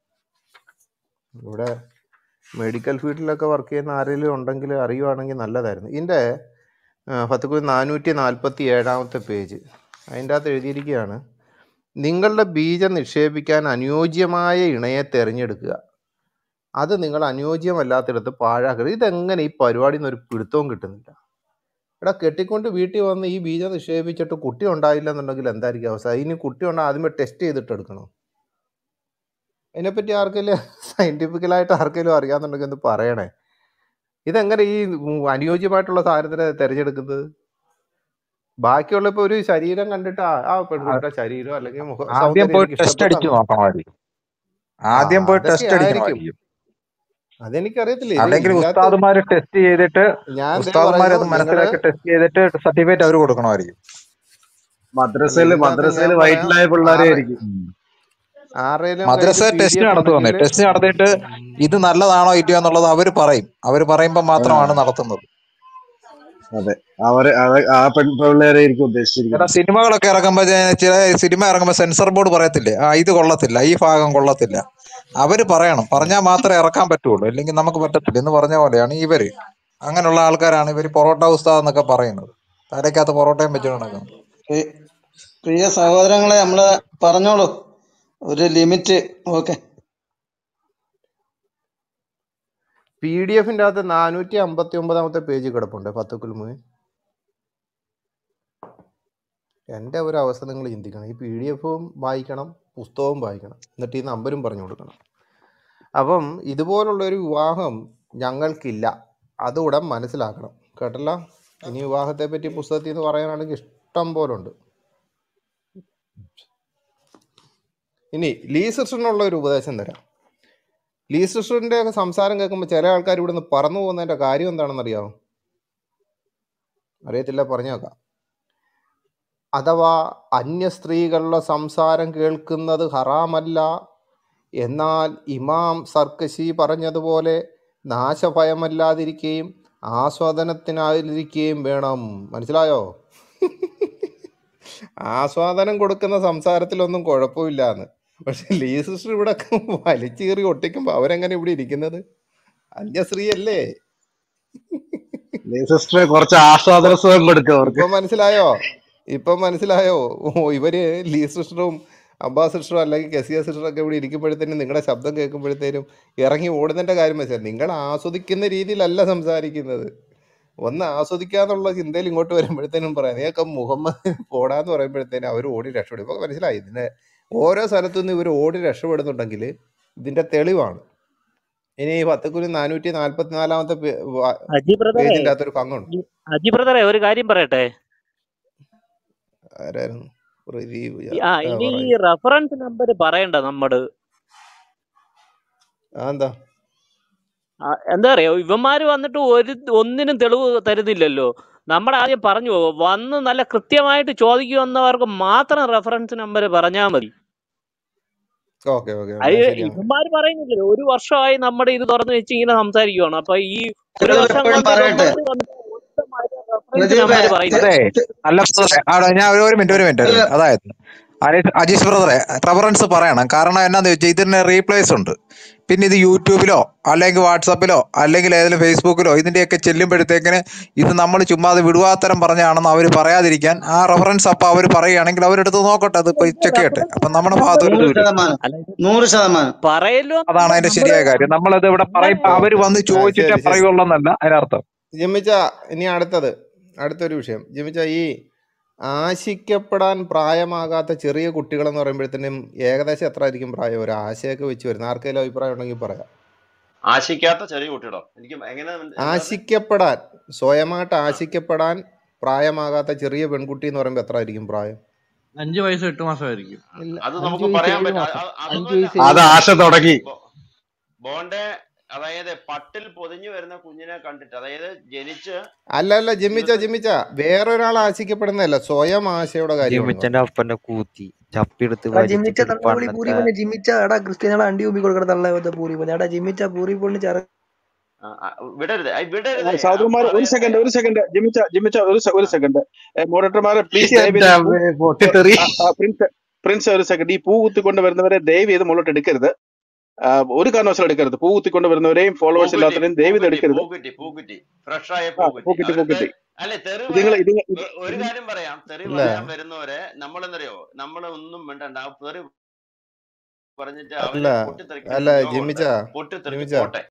ഇവിടെ മെഡിക്കൽ ഫീൽഡിലൊക്കെ വർക്ക് ചെയ്യുന്ന ആരെങ്കിലും ഉണ്ടെങ്കിൽ അറിയുവാണെങ്കിൽ നല്ലതായിരുന്നു ഇതിൻ്റെ പത്ത് നാനൂറ്റി നാൽപ്പത്തി ഏഴാമത്തെ പേജ് അതിൻ്റെ അകത്ത് എഴുതിയിരിക്കുകയാണ് നിങ്ങളുടെ ബീജം നിക്ഷേപിക്കാൻ അനുയോജ്യമായ ഇണയെ തിരഞ്ഞെടുക്കുക അത് നിങ്ങൾ അനുയോജ്യമല്ലാത്തിടത്ത് പാഴാക്കരുത് ഇതെങ്ങനെ ഈ പരിപാടിയിൽ നിന്ന് ഒരു പിടുത്തവും കിട്ടുന്നില്ല എടാ കെട്ടിക്കൊണ്ട് വീട്ടിൽ വന്ന് ഈ ബീജം നിക്ഷേപിച്ചിട്ട് കുട്ടി ഉണ്ടായില്ല എന്നുണ്ടെങ്കിൽ എന്തായിരിക്കും അവസ്ഥ ഇനി കുട്ടി ഉണ്ടാ ആദ്യമേ ടെസ്റ്റ് ചെയ്തിട്ട് എടുക്കണോ അതിനെപ്പറ്റി ആർക്കെങ്കിലും സയൻറ്റിഫിക്കലായിട്ട് ആർക്കെങ്കിലും അറിയാമെന്നുണ്ടെങ്കിൽ ഒന്ന് പറയണേ ഇതെങ്ങനെ ഈ ഉം അനുയോജ്യമായിട്ടുള്ള സാധനത്തിനെ തിരഞ്ഞെടുക്കുന്നത് ബാക്കിയുള്ള ഇപ്പൊ ഒരു ശരീരം കണ്ടിട്ട് ആ ആ പെൺകുട്ടിയുടെ ശരീരം അല്ലെങ്കിൽ മുഖ
ആദ്യം
സൗന്ദര്യം
പോയി
എനിക്ക്
ടെസ്റ്റ്
ഇഷ്ടപ്പെട്ടു
അടിച്ചു
അങ്ങ്
നോക്കണമായിരിക്കും
ആ
ആദ്യം പോയി
അതൊക്കെ
ടെസ്റ്റ്
ആയിരിക്കും
അടിക്കണമായിരിക്കും
അതെനിക്കറിയത്തില്ല ഇത്
അല്ലെങ്കിൽ
ഇതിനകത്ത്
ഉസ്താദുമാര് ടെസ്റ്റ് ചെയ്തിട്ട്
ഞാൻ ദേ
ഉസ്താദുമാർ
പറയുന്നു
അത്
നിങ്ങള്
മനസ്സിലാക്കി ടെസ്റ്റ് ചെയ്തിട്ട് സർട്ടിഫിക്കറ്റ് അവർ കൊടുക്കണമായിരിക്കും
അല്ല
മദ്രസയില്
ഇതിനകത്ത്
മദ്രസയില്
ഞാൻ പറയാം
വയറ്റിലായ പിള്ളേരെ
ആറ്
ആയിരിക്കും ഉം.
ആറേലും
മദ്രസ
കഴിഞ്ഞ് പി
ടെസ്റ്റ്
ജി എഫ്
നടത്തുവന്നേ
ഉണ്ടെങ്കിൽ
ടെസ്റ്റ് നടത്തിയിട്ട് ഇത് നല്ലതാണോ ഇല്ലയോ എന്നുള്ളത് അവർ പറയും അവർ പറയുമ്പോൾ
ആ,
മാത്രമാണ് നടത്തുന്നത്
അതെ അവരെ അവ- ആ പെൺ പിള്ളേരെ ആയിരിക്കും
ചില
ഉദ്ദേശിച്ചിരിക്കുന്നത്
സിനിമകളൊക്കെ ഇറങ്ങുമ്പോൾ ചില സിനിമ ഇറങ്ങുമ്പോൾ സെൻസർ ബോർഡ് പറയത്തില്ലേ ആ ഇത് കൊള്ളത്തില്ല ഈ ഭാഗം കൊള്ളത്തില്ല അവര് പറയണം പറഞ്ഞാൽ മാത്രമേ ഇറക്കാൻ പറ്റുള്ളൂ അല്ലെങ്കിൽ നമുക്ക് പറ്റത്തില്ല എന്ന് പറഞ്ഞ പോലെയാണ് ഇവര് അങ്ങനെയുള്ള ആൾക്കാരാണ് ഇവര് പൊറോട്ട ഉസ്താദ് എന്നൊക്കെ പറയുന്നത് തലയ്ക്കകത്ത് പൊറോട്ടയും വെച്ച് നടക്കുന്നത്
പ്രിയ പ്രിയ സഹോദരങ്ങളെ നമ്മള് പറഞ്ഞോളൂ ഒരു ലിമിറ്റ് ഓക്കെ
പി ഡി എഫിൻ്റെ അകത്ത് നാനൂറ്റി അമ്പത്തി ഒമ്പതാമത്തെ പേജ് കിടപ്പുണ്ട് പത്തുക്കുൽ മുൻ എൻ്റെ ഒരു അവസ്ഥ നിങ്ങൾ ചിന്തിക്കണം ഈ പി ഡി എഫും വായിക്കണം പുസ്തകവും വായിക്കണം എന്നിട്ട് ഈ നമ്പരും പറഞ്ഞു കൊടുക്കണം അപ്പം ഇതുപോലുള്ള ഒരു വിവാഹം ഞങ്ങൾക്കില്ല അതുകൂടെ മനസ്സിലാക്കണം കേട്ടല്ല ഇനി വിവാഹത്തെ പറ്റി പുസ്തകത്തിൽ നിന്ന് പറയാനാണെങ്കിൽ ഇഷ്ടം പോലെ ഉണ്ട് ഇനി ലീ സിസ്റ്ററിനുള്ള ഒരു ഉപദേശം തരാം ലീ സിസ്റ്ററിന്റെ ഒക്കെ സംസാരം കേൾക്കുമ്പോൾ ചില ആൾക്കാർ ഇവിടുന്ന് പറന്നു പോകുന്നതിന്റെ കാര്യം എന്താണെന്ന് അറിയാമോ അറിയത്തില്ല പറഞ്ഞു നോക്കാം അഥവാ അന്യ സ്ത്രീകളുടെ സംസാരം കേൾക്കുന്നത് ഹറാമല്ല എന്നാൽ ഇമാം സർക്കശി പറഞ്ഞതുപോലെ നാശഭയമല്ലാതിരിക്കുകയും ആസ്വാദനത്തിനായിരിക്കുകയും വേണം മനസ്സിലായോ ആസ്വാദനം കൊടുക്കുന്ന സംസാരത്തിലൊന്നും കുഴപ്പമില്ല എന്ന് പക്ഷെ ലീ സിസ്റ്റർ ഇവിടെ വലിച്ചീറി ഒട്ടിക്കുമ്പോ അവരെങ്ങനെ ഇവിടെ ഇരിക്കുന്നത് അന്യ സ്ത്രീ അല്ലേ
സിസ്റ്ററെ കുറച്ച് ആസ്വാദന സുഖം കൊടുക്കും അവർക്ക്
ഇപ്പൊ മനസ്സിലായോ ഇപ്പൊ മനസ്സിലായോ ഓ ഇവര് ലീ സിസ്റ്ററും അബ്ബാസ് സിസ്റ്ററും അല്ലെങ്കിൽ കെസിയ സിസ്റ്ററും ഒക്കെ ഇവിടെ ഇരിക്കുമ്പോഴത്തേനും നിങ്ങളുടെ ശബ്ദം കേൾക്കുമ്പോഴത്തേനും ഇറങ്ങി ഓടുന്നതിന്റെ കാര്യം വെച്ചാൽ നിങ്ങൾ ആസ്വദിക്കുന്ന രീതിയിലല്ല സംസാരിക്കുന്നത് ഒന്ന് ആസ്വദിക്കാന്നുള്ള ചിന്തയിൽ ഇങ്ങോട്ട് വരുമ്പോഴത്തേനും പറയാം നീയൊക്കെ മുഹമ്മദ് പോടാന്ന് പറയുമ്പോഴത്തേനും അവർ ഓടി രക്ഷപ്പെടും ഇപ്പൊ മനസ്സിലായി ഇതിന്റെ ഓരോ സ്ഥലത്തു നിന്ന് ഇവർ ഓടി രക്ഷപ്പെടുന്നുണ്ടെങ്കിൽ ഇതിന്റെ തെളിവാണ് ഇനി ഈ പത്തുക്കുരി നാനൂറ്റി നാല്പത്തി നാലാമത്തെ
അജി ബ്രദറെ
പേജിന്റെ അകത്തൊരു പങ്കുണ്ട്
അജി അജി ബ്രദറെ ഒരു കാര്യം പറയട്ടെ
ആരായിരുന്നു റിവ്യൂ
ഈ- ആ ഇനി ഈ റെഫറൻസ് നമ്പർ പറയണ്ട നമ്മട്
എന്താ
ആ, എന്താ പറയാ ഇവന്മാര് വന്നിട്ട് ഒരു ഒന്നിനും തെളിവ് തരുന്നില്ലല്ലോ നമ്മൾ ആദ്യം പറഞ്ഞു വന്ന് നല്ല കൃത്യമായിട്ട് ചോദിക്കുമെന്നവർക്ക് മാത്രം റെഫറൻസ് നമ്പർ പറഞ്ഞാൽ മതി
ഓക്കെ ഓക്കെ
അത്
എന്നാ ശരിയാണ്
ഇവന്മാര് പറയുന്നില്ലല്ലോ ഒരു വർഷമായി നമ്മുടെ ഇത് തുറന്നു വെച്ച് ഇങ്ങനെ സംസാരിക്കുവാണ് അപ്പൊ ഈ ഒരു
ഒരു
വർഷം
എപ്പോഴും
കൊണ്ട്
പറയട്ടെ
ഇവന്മാര് വന്നിട്ട് റെഫറൻസ്
പ്രദീപേ
നമ്പർ പറയുന്നില്ല
അതെ അല്ല ബ്രദറെ അവിടെ ഞാൻ ഒരു ഒരു മിനിറ്റ് ഒരു മിനിറ്റ് ഒരു
അല്ല
മിനിറ്റ് അതായത് അനീഷ് അജീഷ് ബ്രദറെ റെഫറൻസ് പറയണം കാരണം എന്നാന്ന് വെച്ചാൽ ഇതിന് റീപ്ലേസ് ഉണ്ട് പിന്നെ ഇത് യൂട്യൂബിലോ അല്ലെങ്കിൽ വാട്സാപ്പിലോ അല്ലെങ്കിൽ ഏതെങ്കിലും ഫേസ്ബുക്കിലോ ഇതിന്റെയൊക്കെ ചെല്ലുമ്പോഴത്തേക്കിന് ഇത് നമ്മൾ ചുമ്മാതെ വിടുവാത്തരം പറഞ്ഞാണെന്ന് അവർ പറയാതിരിക്കാൻ ആ റെഫറൻസ് അപ്പൊ അവർ പറയുകയാണെങ്കിൽ അവരെടുത്ത് നോക്കട്ടെ അത് ചെക്ക് ചെയ്യട്ടെ അപ്പൊ നമ്മുടെ ഭാഗത്ത് ഒരു
നൂറ്
ഇതുമില്ല
ശതമാനം
അല്ല ഇത്
നൂറ് ശതമാനം
പറയല്ലോ
അതാണ് അതിന്റെ
നമ്മള്
ശരിയായ കാര്യം നമ്മളത് ഇവിടെ പറയുമ്പോ
നമ്മള്
അവര് വന്ന്
ആ
ചോദിച്ചിട്ടേ
ശരി ശരി
പറയുള്ളൂ എന്നല്ല അതിനർത്ഥം
ജിമ്മിച്ച ഇനി അടുത്തത് അടുത്തൊരു വിഷയം ജിമ്മിച്ച ഈ ആശിക്കപ്പെടാൻ പ്രായമാകാത്ത ചെറിയ കുട്ടികളെന്ന് പറയുമ്പോഴത്തേനും ഏകദേശം എത്ര ആയിരിക്കും പ്രായം ഒരു ആശയൊക്കെ വെച്ച് വരുന്നത് ആർക്കെങ്കിലും അഭിപ്രായം ഉണ്ടെങ്കിൽ പറയാം
ആശിക്കാത്ത ചെറിയ കുട്ടികളോ എനിക്ക് എങ്ങനെ എന്താണ്
ആശിക്കപ്പെടാൻ സ്വയമായിട്ട് ആശിക്കപ്പെടാൻ പ്രായമാകാത്ത ചെറിയ പെൺകുട്ടി എന്ന് പറയുമ്പോൾ എത്ര ആയിരിക്കും പ്രായം
അഞ്ചു വയസ്സ് എട്ട് മാസമായിരിക്കും
ഇല്ല
അത്
അഞ്ചു
നമുക്ക്
വയസ്സ്
പറയാൻ
ഏഴ്
പറ്റും
മാസം അഞ്ചു
അതൊന്നുമല്ല
വയസ്സ്
അത്
ഏഴ്
ആശ
മാസം
തുടങ്ങി
ബോ- ബോണ്ടെ അതായത് പട്ടിൽ പൊതിഞ്ഞു വരുന്ന കുഞ്ഞിനെ കണ്ടിട്ട് അതായത് ജനിച്ച്
അല്ല അല്ല ജിമ്മിച്ച
ഇരുപത്തി
ജിമ്മിച്ച വേറൊരാൾ ആശിക്കപ്പെടുന്നതല്ല സ്വയം ആശയുടെ കാര്യമാണ്
ജിമ്മിച്ചന്റെ
പറഞ്ഞത്
അപ്പന്റെ കൂത്തി ചപ്പിയെടുത്ത്
എടാ ജിമ്മിച്ച
വലിച്ചിട്ട് ഒരു
തള്ളവിളി പൂരി
പണ്ടത്തെ
പൊന്നെ ജിമ്മിച്ച എടാ ക്രിസ്ത്യാനികളെ അണ്ടി ഉമ്മി കൊടുക്കണ തള്ള പോലത്തെ പൂരി പൊന്നെ എടാ ജിമ്മിച്ച പൂരി പൊണ്ണി ചെറ
ആ, ആ, വിടരുത് ഐ, വിടരുത് ആ
സാധുമാർ ഒരു
പറയുന്നത്
സെക്കൻഡ് ഒരു സെക്കൻഡ് ജിമിച്ച ജിമിച്ച ഒരു se- ഒരു സെക്കൻഡ് മോഡറേറ്റർമാരെ പ്ലീസ് ദയവ്
എന്റെ
ചെയ്ത് പൂ
അമ്മേ, പൊട്ടിത്തെറി
ആ, ആ, പ്രിൻസ് പ്രിൻസ് ഒരു സെക്കൻഡ് ഈ പൂ കുത്തിക്കൊണ്ട് വരുന്നവരെ ദയവ് ചെയ്ത് മുള്ളോട്ട് എടുക്കരുത് ആ, ഒരു കാരണവശാലും എടുക്കരുത് പൂ കുത്തിക്കൊണ്ട് വരുന്നവരെയും ഫോളോവേഴ്സ്
പൂക്കുറ്റി
ഇല്ലാത്തവരെയും ദയവ് ചെയ്ത്
പൂക്കുറ്റി
എടുക്കരുത്
പൂക്കുറ്റി പൂക്കുറ്റി ഫ്രഷായ
ആ
പൂക്കുറ്റി
പൂക്കിട്ടി
അവർക്ക്
പൂക്കിട്ടി
അല്ലെ തെറി
ഇതിങ്ങൾ
പറയാൻ
ഇത് ഇത്
ഒ- ഒരു കാര്യം പറയാം തെറി
ഇല്ല
പറയാൻ വരുന്നവരെ നമ്മളെന്തറിയോ നമ്മളെ ഒന്നും വേണ്ടണ്ട ആ തെറി പറഞ്ഞിട്ട്
അല്ല
അവര് പൊട്ടിത്തെറിക്കുന്ന
അല്ല
ഒരു യോഗമുണ്ട്
ജിമ്മിച്ച
പൊട്ടിത്തെറിച്ച്
ജിമ്മിച്ച
പോട്ടെ